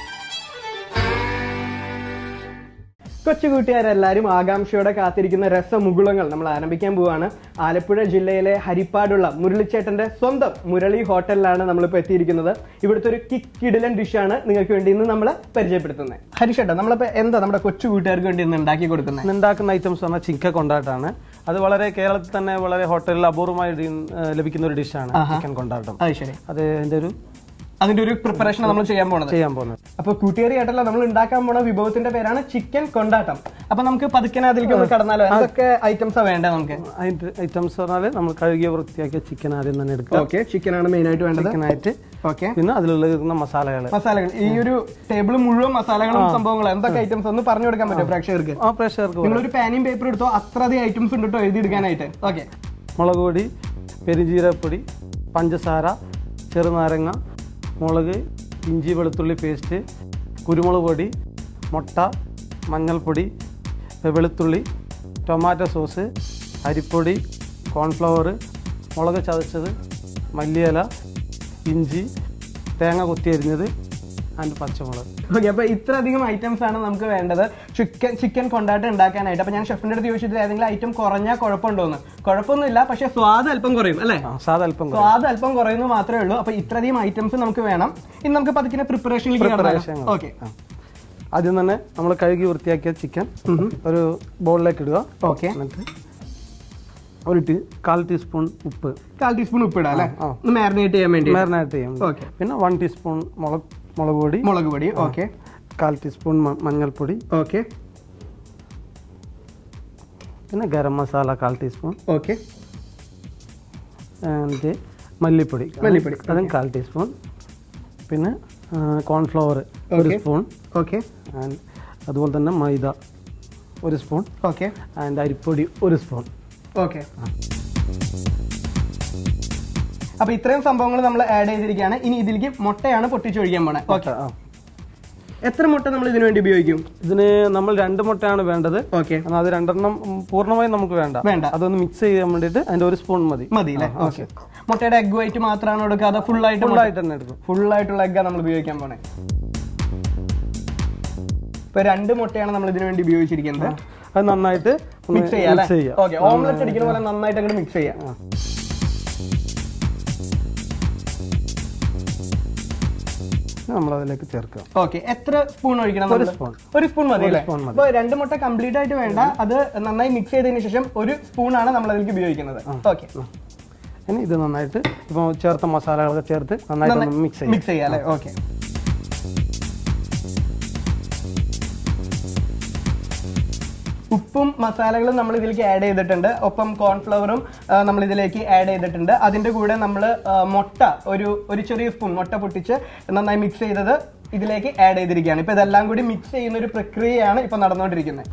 കൊച്ചു കൂട്ടുകാരെല്ലാവരും ആകാംക്ഷയോടെ കാത്തിരിക്കുന്ന രസമുകുളങ്ങൾ നമ്മൾ ആരംഭിക്കാൻ പോവാണ് ആലപ്പുഴ ജില്ലയിലെ ഹരിപ്പാടുള്ള മുരളിച്ചേട്ടന്റെ സ്വന്തം മുരളി ഹോട്ടലിലാണ് നമ്മളിപ്പോൾ എത്തിയിരിക്കുന്നത് ഇവിടുത്തെ ഒരു കിക്കിടിലൻ ഡിഷാണ് നിങ്ങൾക്ക് വേണ്ടി ഇന്ന് നമ്മൾ പരിചയപ്പെടുത്തുന്നത് ഹരിഷേട്ടൻ നമ്മളിപ്പോൾ എന്താ നമ്മുടെ കൊച്ചു കൂട്ടുകാർക്ക് വേണ്ടി ഇന്ന് ഉണ്ടാക്കി കൊടുക്കുന്നത്
ഇന്ന് ഉണ്ടാക്കുന്ന ഐറ്റംസ് പറഞ്ഞാൽ ചിക്ക കൊണ്ടാട്ടാണ് അത് വളരെ കേരളത്തിൽ തന്നെ വളരെ ഹോട്ടലിൽ അപൂർവമായി ഡി- ഏഹ് ലഭിക്കുന്ന ഒരു ഡിഷാണ് ചിക്കൻ കൊണ്ടാട്ടം
അത് ശരി
അത് അതിന്റെ ഒരു
അതിന്റെ ഒരു പ്രിപ്പറേഷൻ നമ്മൾ ചെയ്യാൻ പോണത്
ചെയ്യാൻ പോകുന്നത്
അപ്പൊ കൂട്ടുകാരിയായിട്ടല്ല നമ്മൾ ഉണ്ടാക്കാൻ പോണ വിഭവത്തിന്റെ പേരാണ് ചിക്കൻ കൊണ്ടാട്ടം അപ്പൊ നമുക്ക് പതുക്കനെ അതിലേക്ക് ഒന്ന് കടന്നാലോ എന്തൊക്കെ ഐറ്റംസാ വേണ്ടത് നമുക്ക്
അതിന്റെ ഐറ്റംസ് പറഞ്ഞാൽ നമ്മൾ കഴുകിയ വൃത്തിയാക്കിയ ചിക്കൻ ആദ്യം തന്നെ എടുക്കുക
ഓക്കെ ചിക്കൻ ആണ് മെയിൻ ആയിട്ട് വേണ്ടത്
ചിക്കനായിട്ട്
ഓക്കെ
പിന്നെ അതിലുള്ള മസാലകൾ
മസാലകൾ ഈ ഒരു ടേബിൾ മുഴുവൻ മസാലകളും സംഭവങ്ങളും എന്തൊക്കെ ഐറ്റംസ് ഒന്ന് പറഞ്ഞു കൊടുക്കാൻ പറ്റും പ്രേക്ഷകർക്ക്
ആ പ്രേക്ഷകർക്ക്
നിങ്ങൾ ഒരു പാനിയും പേപ്പർ എടുത്തോ അത്രയധികം ഐറ്റംസ് ഉണ്ട് കേട്ടോ എഴുതിയെടുക്കാനായിട്ട് ഓക്കെ
മുളക് പൊടി പെരുംജീരപ്പൊടി പഞ്ചസാര ചെറുനാരങ്ങ മുളക് ഇഞ്ചി വെളുത്തുള്ളി പേസ്റ്റ് കുരുമുളക് പൊടി മുട്ട മഞ്ഞൾപ്പൊടി വെളുത്തുള്ളി ടൊമാറ്റോ സോസ് അരിപ്പൊടി കോൺഫ്ലവർ മുളക് ചതച്ചത് മല്ലിയില ഇഞ്ചി തേങ്ങ കൊത്തിയരിഞ്ഞത് ആൻഡ് പച്ചമുളക്
ഓക്കെ അപ്പൊ ഇത്രയധികം ഐറ്റംസ് ആണ് നമുക്ക് വേണ്ടത് ചിക്കൻ ചിക്കൻ കൊണ്ടാട്ടം ഉണ്ടാക്കാനായിട്ട് അപ്പൊ ഞാൻ ഷെഫിന്റെ അടുത്ത് ചോദിച്ചിട്ട് ഏതെങ്കിലും ഐറ്റം കുറഞ്ഞാൽ കുഴപ്പമുണ്ടോന്ന് കുഴപ്പമൊന്നുമില്ല പക്ഷെ സ്വാദ് അല്പം കുറയും അല്ലേ
ആ സാധാ അല്പം കുറവ്.
സ്വാദ് അല്പം കുറയുന്നു മാത്രമേ ഉള്ളൂ അപ്പൊ ഇത്രയധികം ഐറ്റംസ് നമുക്ക് വേണം ഇനി നമുക്ക് പതുക്കിനെ പ്രിപ്പറേഷനിലേക്ക്
Preparation.
ഓക്കെ
ആ. ആദ്യം തന്നെ നമ്മൾ കഴുകി വൃത്തിയാക്കിയ ചിക്കൻ ഒരു ബൗളിലേക്ക് ഇടുക
ഓക്കെ
എന്നിട്ട് ഒരു ടീ കാൽ ടീസ്പൂൺ ഉപ്പ്
കാൽ ടീസ്പൂൺ ഉപ്പിടാം അല്ലേ
ആ.
ഒന്ന് മാരിനേറ്റ് ചെയ്യാൻ വേണ്ടി
മാരിനേറ്റ് ചെയ്യാം
Okay.
പിന്നെ വൺ ടീസ്പൂൺ മുളക് മുളക് പൊടി
മുളക് പൊടി ഓക്കെ
കാൽ ടീസ്പൂൺ മ- മഞ്ഞൾപ്പൊടി
ഓക്കെ
പിന്നെ ഗരം മസാല കാൽ ടീസ്പൂൺ
ഓക്കെ
ആൻഡ് മല്ലിപ്പൊടി
മല്ലിപ്പൊടി,
അതും കാൽ ടീസ്പൂൺ പിന്നെ കോൺഫ്ലവർ ഒരു
Okay.
സ്പൂൺ
ഓക്കെ
ആൻഡ് അതുപോലെ തന്നെ മൈദ ഒരു സ്പൂൺ
ഓക്കെ
ആൻഡ് അരിപ്പൊടി ഒരു സ്പൂൺ
ഓക്കെ അപ്പൊ ഇത്രയും സംഭവങ്ങൾ നമ്മൾ ആഡ് ചെയ്തിരിക്കുകയാണ് ഇനി ഇതിലേക്ക് മുട്ടയാണ് പൊട്ടിച്ചൊഴിക്കാൻ പോണേ ഓക്കെ
ആ.
എത്ര മുട്ട നമ്മൾ ഇതിനു വേണ്ടി ഉപയോഗിക്കും
ഇതിന് നമ്മൾ രണ്ട് മുട്ടയാണ് വേണ്ടത്
ഓക്കെ
എന്നാൽ അത് രണ്ടെണ്ണം ഉം, പൂർണ്ണമായും നമുക്ക് വേണ്ട
വേണ്ട.
അതൊന്ന് മിക്സ് ചെയ്യാൻ വേണ്ടിയിട്ട് അതിന്റെ ഒരു സ്പൂൺ മതി
മതി അല്ലേ ഓക്കെ മുട്ടയുടെ എഗ് വൈറ്റ് മാത്രമാണ് എടുക്കുക അതോ ഫുൾ ആയിട്ട്
ഫുള്ളായിട്ട് തന്നെ എടുക്കും
ഫുൾ ആയിട്ടുള്ള എഗ്ഗാണ് നമ്മൾ ഉപയോഗിക്കാൻ പോണേ ഇപ്പൊ രണ്ട് മുട്ടയാണ് നമ്മൾ ഇതിനു വേണ്ടി ഉപയോഗിച്ചിരിക്കുന്നത്
അത് നന്നായിട്ട് ഒന്ന്
മിക്സ് ചെയ്യാം
mix ചെയ്യാം
ഓക്കെ ഓംലെറ്റ് അടിക്കുന്ന പോലെ നന്നായിട്ട് അങ്ങോട്ട് മിക്സ് ചെയ്യാം
നമ്മൾ അതിലേക്ക് ചേർക്കുക
ഓക്കെ എത്ര സ്പൂൺ ഒഴിക്കണം
ഒരു
നമ്മള്?
spoon.
ഒരു സ്പൂൺ മതി അല്ലേ
spoon മതി.
അപ്പൊ രണ്ട് മുട്ട കംപ്ലീറ്റ് ആയിട്ട് വേണ്ട അത് നന്നായി മിക്സ് ചെയ്തതിന് ശേഷം ഒരു സ്പൂൺ ആണ് നമ്മൾ അതിലേക്ക് ഉപയോഗിക്കുന്നത് ഓക്കെ
ഇനി ഇത് നന്നായിട്ട് ഇപ്പോൾ ചേർത്ത മസാലകളൊക്കെ ചേർത്ത് നന്നായിട്ട് മിക്സ് ചെയ്യാം
മിക്സ് ചെയ്യാം അല്ലേ ഓക്കെ ഉപ്പും മസാലകളും നമ്മൾ ഇതിലേക്ക് ആഡ് ചെയ്തിട്ടുണ്ട് ഒപ്പം കോൺഫ്ലവറും നമ്മൾ ഇതിലേക്ക് ആഡ് ചെയ്തിട്ടുണ്ട് അതിന്റെ കൂടെ നമ്മൾ മുട്ട ഒരു ഒരു ചെറിയ സ്പൂൺ മുട്ട പൊട്ടിച്ച് നന്നായി മിക്സ് ചെയ്തത് ഇതിലേക്ക് ആഡ് ചെയ്തിരിക്കുകയാണ് ഇപ്പൊ ഇതെല്ലാം കൂടി മിക്സ് ചെയ്യുന്ന ഒരു പ്രക്രിയയാണ് ഇപ്പൊ നടന്നുകൊണ്ടിരിക്കുന്നത്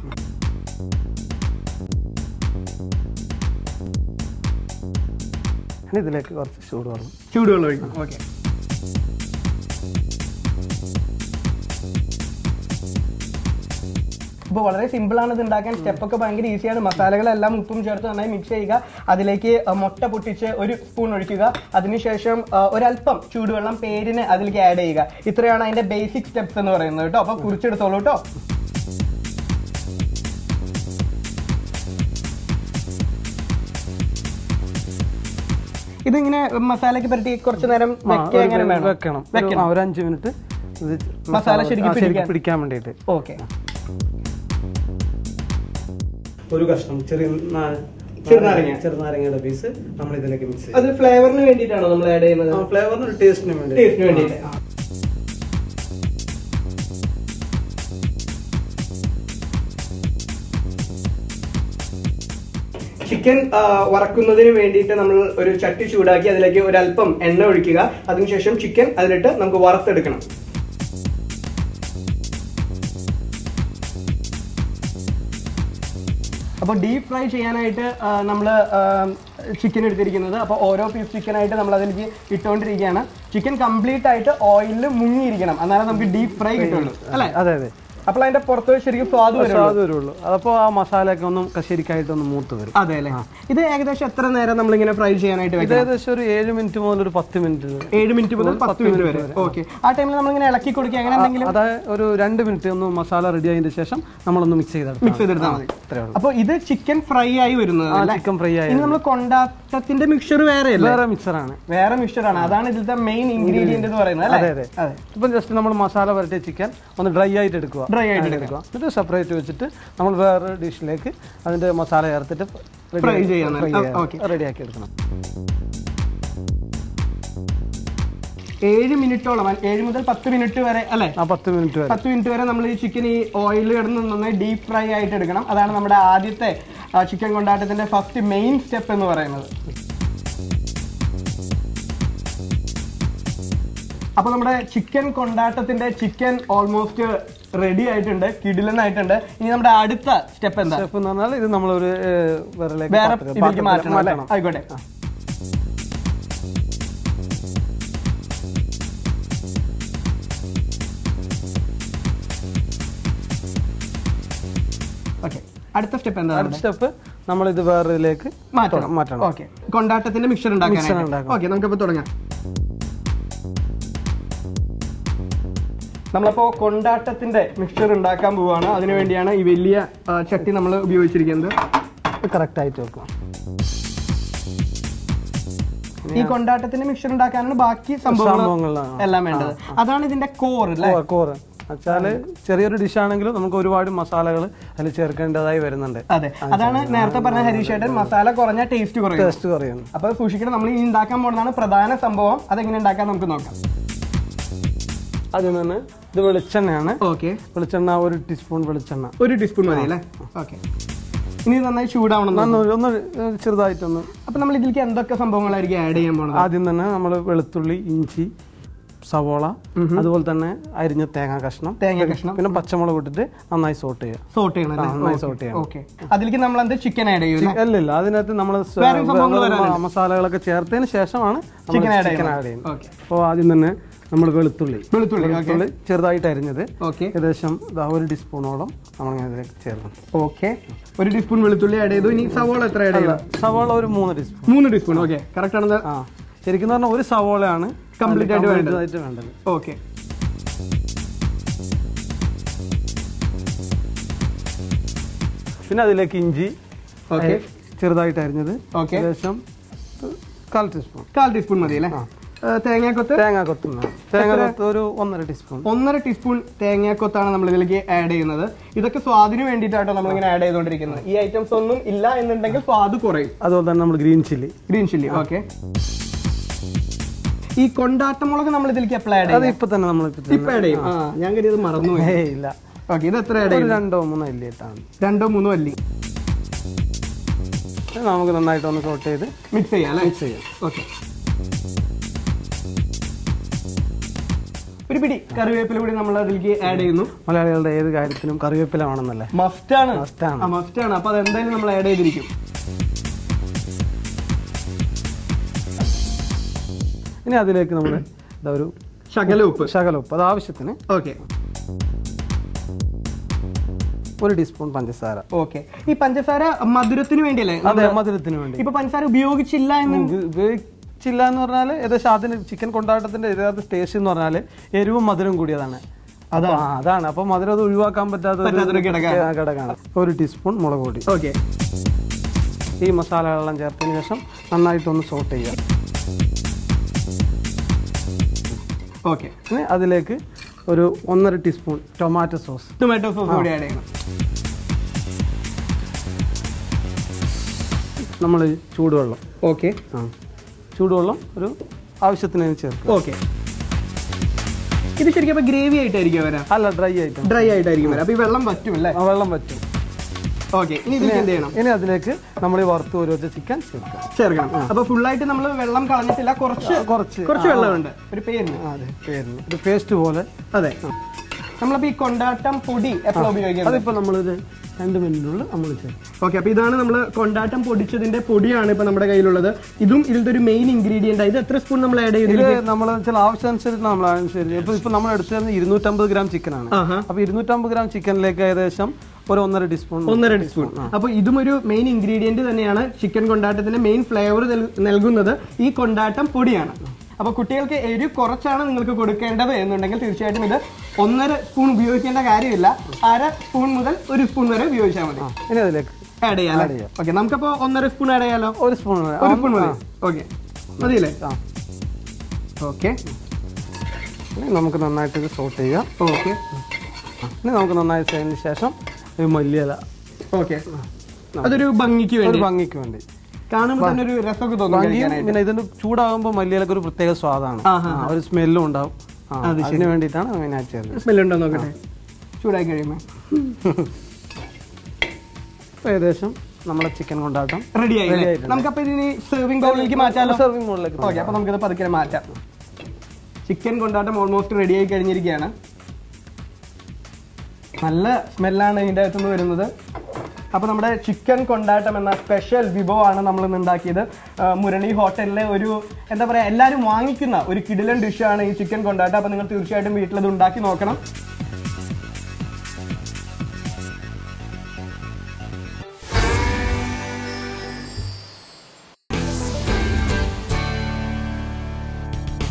ഇനി ഇതിലേക്ക് കുറച്ച് ചൂടുവെള്ളം
ചൂടുവെള്ളം ഒഴിക്കും ഓക്കെ ഇപ്പോൾ വളരെ സിമ്പിൾ ആണ് ഇത് ഉണ്ടാക്കാൻ സ്റ്റെപ്പ് ഒക്കെ ഭയങ്കര ഈസിയാണ് മസാലകളെല്ലാം ഉപ്പും ചേർത്ത് നന്നായി മിക്സ് ചെയ്യുക അതിലേക്ക് അഹ്, മുട്ട പൊട്ടിച്ച് ഒരു സ്പൂൺ ഒഴിക്കുക അതിനുശേഷം അഹ്, ഒരല്പം ചൂടുവെള്ളം പേരിന് അതിലേക്ക് ആഡ് ചെയ്യുക ഇത്രയാണ് അതിന്റെ ബേസിക് സ്റ്റെപ്സ് എന്ന് പറയുന്നത് കേട്ടോ അപ്പൊ കുറിച്ചെടുത്തോളൂ കേട്ടോ ഇതിങ്ങനെ മസാലയ്ക്ക് പരട്ടി കുറച്ച് നേരം
ആ,
വെക്കുക
ഒരു
എങ്ങനെ വേണം
വെക്കണം ഒരു-
വെക്കണം
ആ, ഒരു അഞ്ച് മിനിറ്റ് ഇത്
മസാല ശരിക്കും
ആ,
പിടിക്കാൻ.
പിടിക്കാൻ വേണ്ടിയിട്ട്
ഓക്കെ
ഒരു കഷ്ണം ചെറിയ
ചെറുനാരങ്ങ.
ചെറുനാരങ്ങയുടെ പീസ് നമ്മൾ ഇതിലേക്ക് മിക്സ്
അത് ഫ്ലേവറിന് വേണ്ടിയിട്ടാണോ നമ്മൾ ആഡ് ചെയ്യുന്നത്
ചെയ്യും ഫ്ലേവറിന് ഒരു ടേസ്റ്റിന് വേണ്ടി
ടേസ്റ്റിന് വേണ്ടിയിട്ട് ചിക്കൻ വറക്കുന്നതിന് വേണ്ടിയിട്ട് നമ്മൾ ഒരു ചട്ടി ചൂടാക്കി അതിലേക്ക് ഒരല്പം എണ്ണ ഒഴിക്കുക അതിനുശേഷം ചിക്കൻ അതിലിട്ട് നമുക്ക് വറുത്തെടുക്കണം അപ്പോൾ ഡീപ് ഫ്രൈ ചെയ്യാനായിട്ട് നമ്മൾ ചിക്കൻ എടുത്തിരിക്കുന്നത് അപ്പോൾ ഓരോ പീസ് ചിക്കനായിട്ട് നമ്മൾ അതിലേക്ക് ഇട്ടുകൊണ്ടിരിക്കുകയാണ് ചിക്കൻ കംപ്ലീറ്റ് ആയിട്ട് ഓയിലിൽ മുങ്ങിയിരിക്കണം എന്നാലേ നമുക്ക് ഡീപ് ഫ്രൈ കിട്ടുള്ളൂ അല്ലേ
അതെ അതെ
അപ്പോൾ അതിന്റെ പുറത്ത് ശരിക്കും സ്വാദ് വരും
സ്വാദ് വരുള്ളൂ അതപ്പോ ആ മസാലയൊക്കെ ഒന്നും ശരിക്കായിട്ട് ഒന്ന് മൂത്ത് വരും
അതെ അല്ലേ ഇത് ഏകദേശം എത്ര നേരം നമ്മളിങ്ങനെ ഫ്രൈ ചെയ്യാനായിട്ട്
ഇത്
വെക്കണം
ഏകദേശം ഒരു ഏഴ് മിനിറ്റ് മുതൽ ഒരു പത്ത് മിനിറ്റ്
ഏഴ് മിനിറ്റ് മുതൽ പത്ത് മിനിറ്റ് വരെ ഓക്കെ ആ ടൈമിൽ നമ്മളിങ്ങനെ ഇളക്കി കൊടുക്കുക അങ്ങനെ എന്തെങ്കിലും
അതായത് ഒരു രണ്ട് മിനിറ്റ് ഒന്ന് മസാല റെഡി ആയതിനു ശേഷം നമ്മളൊന്ന് മിക്സ് ചെയ്തെടുക്കാം
മിക്സ് ചെയ്തെടുത്താൽ മതി
അത്രേ ഉള്ളൂ
അപ്പോൾ ഇത് ചിക്കൻ ഫ്രൈ ആയി വരുന്നത്
ആ
അല്ലേ
ചിക്കൻ ഫ്രൈ ആയ
ഇനി നമ്മൾ കൊണ്ടാട്ടത്തിന്റെ മിക്സർ വേറെ അല്ലേ
വേറെ മിക്സറാണ്
വേറെ മിക്സറാണ് അതാണ് ഇതിലത്തെ മെയിൻ ഇൻഗ്രീഡിയന്റ് എന്ന് പറയുന്നത്
അതെ
അല്ലേ
അതെ ഇപ്പം ജസ്റ്റ് നമ്മൾ മസാല വരട്ടിയ ചിക്കൻ ഒന്ന് ഡ്രൈ ആയിട്ട് എടുക്കുക
Dry ആയിട്ട്
അങ്ങനെ
എടുക്കുക.
എന്നിട്ട് സെപ്പറേറ്റ് വെച്ചിട്ട് നമ്മൾ വേറെ ഡിഷിലേക്ക് അതിന്റെ മസാല ചേർത്തിട്ട്
Fry ചെയ്യാൻ നേരം. ആ, okay.
റെഡിയാക്കി എടുക്കണം
ഏഴ് മിനിറ്റോളം ഏഴ് മുതൽ പത്ത് മിനിറ്റ് വരെ അല്ലേ
ആ പത്ത് മിനിറ്റ് വരെ
പത്ത് മിനിറ്റ് വരെ നമ്മൾ ഈ ചിക്കൻ ഈ ഓയിലിൽ കിടന്ന് നന്നായി ഡീപ് ഫ്രൈ ആയിട്ട് എടുക്കണം അതാണ് നമ്മുടെ ആദ്യത്തെ ചിക്കൻ കൊണ്ടാട്ടത്തിന്റെ ഫസ്റ്റ് മെയിൻ സ്റ്റെപ്പ് എന്ന് പറയുന്നത് അപ്പൊ നമ്മുടെ ചിക്കൻ കൊണ്ടാട്ടത്തിന്റെ ചിക്കൻ ഓൾമോസ്റ്റ് റെഡി ആയിട്ടുണ്ട് കിടിലനായിട്ടുണ്ട് ഇനി നമ്മുടെ അടുത്ത സ്റ്റെപ്പ് എന്താ
ഷെഫ് എന്ന് പറഞ്ഞാൽ ഇത് നമ്മളൊരു ഏഹ്, വേറെലേക്ക്
വേറെ
പാത്രത്തിൽ-
ഇതിലേക്ക്
പാത്രത്തിൽ
മാറ്റണം അല്ലേ
മാറ്റണം.
ആയിക്കോട്ടെ ഓക്കെ അടുത്ത സ്റ്റെപ്പ് എന്താ
അടുത്ത സ്റ്റെപ്പ് നമ്മൾ ഇത് വേറെ ഇതിലേക്ക്
മാറ്റണം
മാറ്റണം
ഓക്കെ കൊണ്ടാട്ടത്തിന്റെ മിക്സർ ഉണ്ടാക്കാൻ
ഉണ്ടാക്കണം.
ഓക്കെ നമുക്കപ്പോൾ തുടങ്ങാം നമ്മളപ്പോ കൊണ്ടാട്ടത്തിന്റെ മിക്സ്ചർ ഉണ്ടാക്കാൻ പോവാണ് അതിനു വേണ്ടിയാണ് ഈ വലിയ ആ, ചട്ടി നമ്മൾ ഉപയോഗിച്ചിരിക്കുന്നത്
കറക്റ്റ് ആയിട്ട് വെക്കുക
ഈ കൊണ്ടാട്ടത്തിന്റെ മിക്സ്ചർ ഉണ്ടാക്കാനാണ് ബാക്കി സംഭവങ്ങൾ
സംഭവങ്ങളാണ്.
എല്ലാം വേണ്ടത് അതാണ് ഇതിന്റെ കോർ അല്ലേ
കോറ്, കോറ് വെച്ചാല് ചെറിയൊരു ഡിഷ് ആണെങ്കിലും നമുക്ക് ഒരുപാട് മസാലകൾ അതിൽ ചേർക്കേണ്ടതായി വരുന്നുണ്ട്
അതെ അതാണ് നേരത്തെ പറഞ്ഞ ഹരീഷ് ഏട്ടൻ മസാല കുറഞ്ഞ ടേസ്റ്റ് കുറയും
ടേസ്റ്റ് കുറയുന്നു
അപ്പൊ സൂക്ഷിക്കണം നമ്മൾ ഈ ഉണ്ടാക്കാൻ പോകുന്നതാണ് പ്രധാന സംഭവം അതെങ്ങനെ ഉണ്ടാക്കാൻ നമുക്ക് നോക്കാം
അതിൽ നിന്ന് ഇത് വെളിച്ചെണ്ണയാണ്
ഓക്കെ
വെളിച്ചെണ്ണ ഒരു ടീസ്പൂൺ വെളിച്ചെണ്ണ
ഒരു ടീസ്പൂൺ മതി അല്ലേ ഓക്കെ ഇനി ഇത് നന്നായി ചൂടാവണം എന്ന്
ഒന്ന് ഒന്ന് ചെറുതായിട്ടൊന്ന്
അപ്പൊ നമ്മൾ ഇതിലേക്ക് എന്തൊക്കെ സംഭവങ്ങളായിരിക്കും ആഡ് ചെയ്യാൻ പോണത്
ആദ്യം തന്നെ നമ്മൾ വെളുത്തുള്ളി ഇഞ്ചി സവോള അതുപോലെ തന്നെ അരിഞ്ഞ തേങ്ങ കഷ്ണം
തേങ്ങ കഷ്ണം
പിന്നെ പച്ചമുളക് ഇട്ടിട്ട് നന്നായി സോട്ട് ചെയ്യുക
സോട്ട് ചെയ്യണം
ആ, നന്നായി sort ചെയ്യണം.
ഓക്കെ അതിലേക്ക് നമ്മൾ എന്ത് ചിക്കൻ ആഡ് ചെയ്യും അല്ലേ?
അല്ല ഇല്ല അതിനകത്ത് നമ്മൾ
വേറെ സംഭവങ്ങൾ വരാനുണ്ട്.
മസാലകളൊക്കെ ചേർത്തതിന് ശേഷമാണ്
Chicken add
ചിക്കൻ
ചെയ്യണം.
ആഡ് ചെയ്യുന്നത്
Okay.
അപ്പോൾ ആദ്യം തന്നെ നമ്മൾ വെളുത്തുള്ളി
വെളുത്തുള്ളി ഓക്കെ
വെളുത്തുള്ളി ചെറുതായിട്ട് അരിഞ്ഞത്
ഓക്കെ
ഏകദേശം ദാ ഒരു ടീസ്പൂണോളം നമ്മൾ അതിലേക്ക് ചേർക്കണം
ഓക്കെ ഒരു ടീസ്പൂൺ വെളുത്തുള്ളി ആഡ് ചെയ്തു ഇനി സവോള എത്ര ആഡ് ചെയ്യണം
സവാള ഒരു മൂന്ന് ടീസ്പൂൺ
മൂന്ന് ടീസ്പൂൺ ഓക്കെ കറക്റ്റ് ആണെന്ന്
ആ ശരിക്കും പറഞ്ഞാൽ ഒരു സവോളയാണ്
Complete ആയിട്ട് വേണ്ടത്.
ആയിട്ട് വേണ്ടത്
ഓക്കെ
പിന്നെ അതിലേക്ക് ഇഞ്ചി
ഓക്കെ
ഏ, ചെറുതായിട്ട് അരിഞ്ഞത്
ഓക്കെ
ഏകദേശം കാൽ ടീസ്പൂൺ
കാൽ ടീസ്പൂൺ മതി അല്ലേ ഏഹ്, തേങ്ങാക്കൊത്ത്
തേങ്ങ കൊത്തുന്ന തേങ്ങ കൊത്ത് ഒരു ഒന്നര ടീസ്പൂൺ
ഒന്നര ടീസ്പൂൺ തേങ്ങാക്കൊത്താണ് നമ്മൾ ഇതിലേക്ക് ആഡ് ചെയ്യുന്നത് ഇതൊക്കെ സ്വാദിന് വേണ്ടിയിട്ടാട്ടോ നമ്മൾ ഇങ്ങനെ ആഡ് ചെയ്തുകൊണ്ടിരിക്കുന്നത് ഈ ഐറ്റംസ് ഒന്നും ഇല്ല എന്നുണ്ടെങ്കിൽ സ്വാദ് കുറയും
അതുപോലെ തന്നെ നമ്മൾ green chilli
green chilli okay ഈ കൊണ്ടാട്ടമുളക് നമ്മൾ ഇതിലേക്ക് എപ്പോൾ ആഡ്
അത്
ചെയ്യും
ഇപ്പൊ തന്നെ നമ്മൾ
ഇപ്പൊ ആഡ് ചെയ്യും ആ ഞാൻ കരുതി മറന്നു പോയി.
ഏയ് ഇല്ല
ഓക്കെ ഇത് എത്ര ആഡ്
ഒരു
ചെയ്യും
രണ്ടോ മൂന്നോ ഇല്ലി ഇട്ടാണ്
രണ്ടോ മൂന്നോ അല്ലി
നമുക്ക് നന്നായിട്ട് ഒന്ന് സോട്ട് ചെയ്ത്
മിക്സ് ചെയ്യാം അല്ലേ
മിക്സ് ചെയ്യാം
ഓക്കെ ഒരു പിടി കറിവേപ്പില കൂടി നമ്മൾ അതിലേക്ക് ആഡ് ചെയ്യുന്നു
മലയാളികളുടെ ഏത് കാര്യത്തിനും കറിവേപ്പില വേണമെന്നല്ലേ
മസ്റ്റ് ആണ്
Must ആണ്.
ആ മസ്റ്റ് ആണ് അപ്പൊ അത് എന്തായാലും നമ്മൾ ആഡ് ചെയ്തിരിക്കും
ഇനി അതിലേക്ക് നമ്മൾ ഇതാ ഒരു
ശകല ഉപ്പ്
ശകല ഉപ്പ് അത് ആവശ്യത്തിന്
ഓക്കെ
ഒരു ടീസ്പൂൺ പഞ്ചസാര
ഓക്കെ ഈ പഞ്ചസാര മധുരത്തിന് വേണ്ടിയല്ലേ
അതെ മധുരത്തിന് വേണ്ടി
ഇപ്പൊ പഞ്ചസാര ഉപയോഗിച്ചില്ല എന്ന്
ഇത് ഉപയോഗിച്ചില്ല എന്ന് പറഞ്ഞാൽ ഏകദേശം അതിന് ചിക്കൻ കൊണ്ടാട്ടത്തിന്റെ യഥാർത്ഥ ടേസ്റ്റ് എന്ന് പറഞ്ഞാൽ എരിവും മധുരം കൂടിയതാണ് അപ്പൊ ആ, അതാണ് അപ്പൊ മധുരം അത് ഒഴിവാക്കാൻ പറ്റാത്ത ഒരു
പറ്റാത്തൊരു ഘടകമാണ്.
ആ, ഘടകമാണ് ഒരു ടീസ്പൂൺ മുളക് പൊടി
ഓക്കെ
ഈ മസാലകളെല്ലാം ചേർത്തതിന് ശേഷം നന്നായിട്ടൊന്ന് സോട്ട് ചെയ്യുക
ഓക്കെ
ഇനി അതിലേക്ക് ഒരു ഒന്നര teaspoon tomato sauce
tomato sauce കൂടി ആഡ് ചെയ്യണം
നമ്മൾ ചൂടുവെള്ളം
ഓക്കെ
ആ ചൂടുവെള്ളം ഒരു ആവശ്യത്തിന് ചേർക്കുക
ഓക്കെ ഇത് ശരിക്കും അപ്പൊ ഗ്രേവി ആയിട്ടായിരിക്കും വരാം
അല്ല ഡ്രൈ ആയിട്ട്
ഡ്രൈ ആയിട്ടായിരിക്കും വരാം അപ്പൊ ഈ വെള്ളം പറ്റും അല്ലേ
ആ വെള്ളം പറ്റും
ഓക്കെ ഇനി ഇതിലേക്ക് എന്ത് ചെയ്യണം
ഇനി അതിലേക്ക് നമ്മൾ ഈ വറുത്ത് ഒരു വെച്ച ചിക്കൻ ചേർക്കുക
ചേർക്കണം അപ്പൊ full ആയിട്ട് നമ്മൾ വെള്ളം കളഞ്ഞിട്ടില്ല കുറച്ച്
കുറച്ച്
കുറച്ച് വെള്ളമുണ്ട് ഒരു പേരിന്
ആ, അതെ പേരിന് ഒരു പേസ്റ്റ് പോലെ
അതെ നമ്മളപ്പോ ഈ കൊണ്ടാട്ടം പൊടി എപ്പോഴും ഉപയോഗിക്കുന്നത്
അതിപ്പോൾ നമ്മളൊരു രണ്ട് മിനിറ്റിനുള്ളിൽ നമ്മൾ ചേർക്കും
ഓക്കെ അപ്പൊ ഇതാണ് നമ്മൾ കൊണ്ടാട്ടം പൊടിച്ചതിന്റെ പൊടിയാണ് ഇപ്പൊ നമ്മുടെ കയ്യിലുള്ളത് ഇതും ഇതിലത്തെ ഒരു മെയിൻ ഇൻഗ്രീഡിയന്റ് ഇത് എത്ര സ്പൂൺ നമ്മൾ ആഡ്
ഇത്
ചെയ്തിരിക്കും
നമ്മൾ ചില ആവശ്യമനുസരിച്ച് നമ്മൾ അനുസരിച്ച് ഇപ്പൊ ഇപ്പൊ നമ്മൾ എടുത്തത് ഇരുന്നൂറ്റമ്പത് ഗ്രാം ചിക്കൻ ആണ്
ആഹാ.
അപ്പൊ ഇരുന്നൂറ്റമ്പത് ഗ്രാം ചിക്കനിലേക്ക് ഏകദേശം ഒരു ഒന്നര ടീസ്പൂൺ
ഒന്നര ടീസ്പൂൺ അപ്പൊ ഇതും ഒരു മെയിൻ ഇൻഗ്രീഡിയന്റ് തന്നെയാണ് ചിക്കൻ കൊണ്ടാട്ടത്തിന്റെ മെയിൻ ഫ്ലേവർ നൽകുന്നത് ഈ കൊണ്ടാട്ടം പൊടിയാണ് അപ്പൊ കുട്ടികൾക്ക് എരി കുറച്ചാണ് നിങ്ങൾക്ക് കൊടുക്കേണ്ടത് എന്നുണ്ടെങ്കിൽ തീർച്ചയായിട്ടും ഇത് ഒന്നര സ്പൂൺ ഉപയോഗിക്കേണ്ട കാര്യമില്ല അര സ്പൂൺ മുതൽ ഒരു സ്പൂൺ വരെ ഉപയോഗിച്ചാൽ മതി
ഇനി അതിലേക്ക്
ആഡ് ചെയ്യാം ഓക്കെ നമുക്കപ്പോ ഒന്നര സ്പൂൺ ആഡ് ചെയ്യാലോ
ഒരു സ്പൂൺ
ഒരു സ്പൂൺ മതി ഓക്കെ മതിയല്ലേ
ആ
ഓക്കെ
ഇനി നമുക്ക് നന്നായിട്ട് ഇത് സോട്ട് ചെയ്യാം
ഓക്കെ
ഇനി നമുക്ക് നന്നായി ചെയ്തതിന് ശേഷം ഒരു മല്ലിയില
ഓക്കെ അതൊരു ഭംഗിക്ക്
ഒരു
വേണ്ടി
ഭംഗിക്ക് വേണ്ടി
കാണുമ്പോൾ തന്നെ ഒരു രസമൊക്കെ തോന്നും
ഭംഗിയും
കഴിക്കാനായിട്ട്.
പിന്നെ ഇതിന് ചൂടാകുമ്പോൾ മല്ലിയിലൊക്കെ ഒരു പ്രത്യേക സ്വാദാണ്
ആഹാ.
ആ, ഒരു സ്മെല്ലും ഉണ്ടാവും ആ, അതിന് വേണ്ടിയിട്ടാണ് അങ്ങനെ ആഡ് ചെയ്യുന്നത്
സ്മെൽ ഉണ്ടോ നോക്കട്ടെ ചൂടായി കഴിയുമ്പോ
അപ്പോൾ ഏകദേശം നമ്മളെ ചിക്കൻ കൊണ്ടാട്ടം
റെഡി ആയി നമുക്കപ്പോ ഇതിന് സെർവിംഗ് ബൗളിലേക്ക് മാറ്റാലോ
സെർവിംഗ് മോഡിലേക്ക്
ഓക്കെ അപ്പൊ നമുക്കിത് പതുക്കെ മാറ്റാം ചിക്കൻ കൊണ്ടാട്ടം ഓൾമോസ്റ്റ് റെഡി ആയി കഴിഞ്ഞിരിക്കുകയാണ് നല്ല സ്മെല്ലാണ് ഇതിൻ്റെ അകത്തുനിന്ന് വരുന്നത് അപ്പോൾ നമ്മുടെ ചിക്കൻ കൊണ്ടാട്ടം എന്ന സ്പെഷ്യൽ വിഭവമാണ് നമ്മൾ ഇന്ന് ഉണ്ടാക്കിയത് ആ, മുരളി ഹോട്ടലിലെ ഒരു എന്താ പറയുക എല്ലാവരും വാങ്ങിക്കുന്ന ഒരു കിടിലൻ ഡിഷാണ് ഈ ചിക്കൻ കൊണ്ടാട്ടം അപ്പോൾ നിങ്ങൾ തീർച്ചയായിട്ടും വീട്ടിലത് ഉണ്ടാക്കി നോക്കണം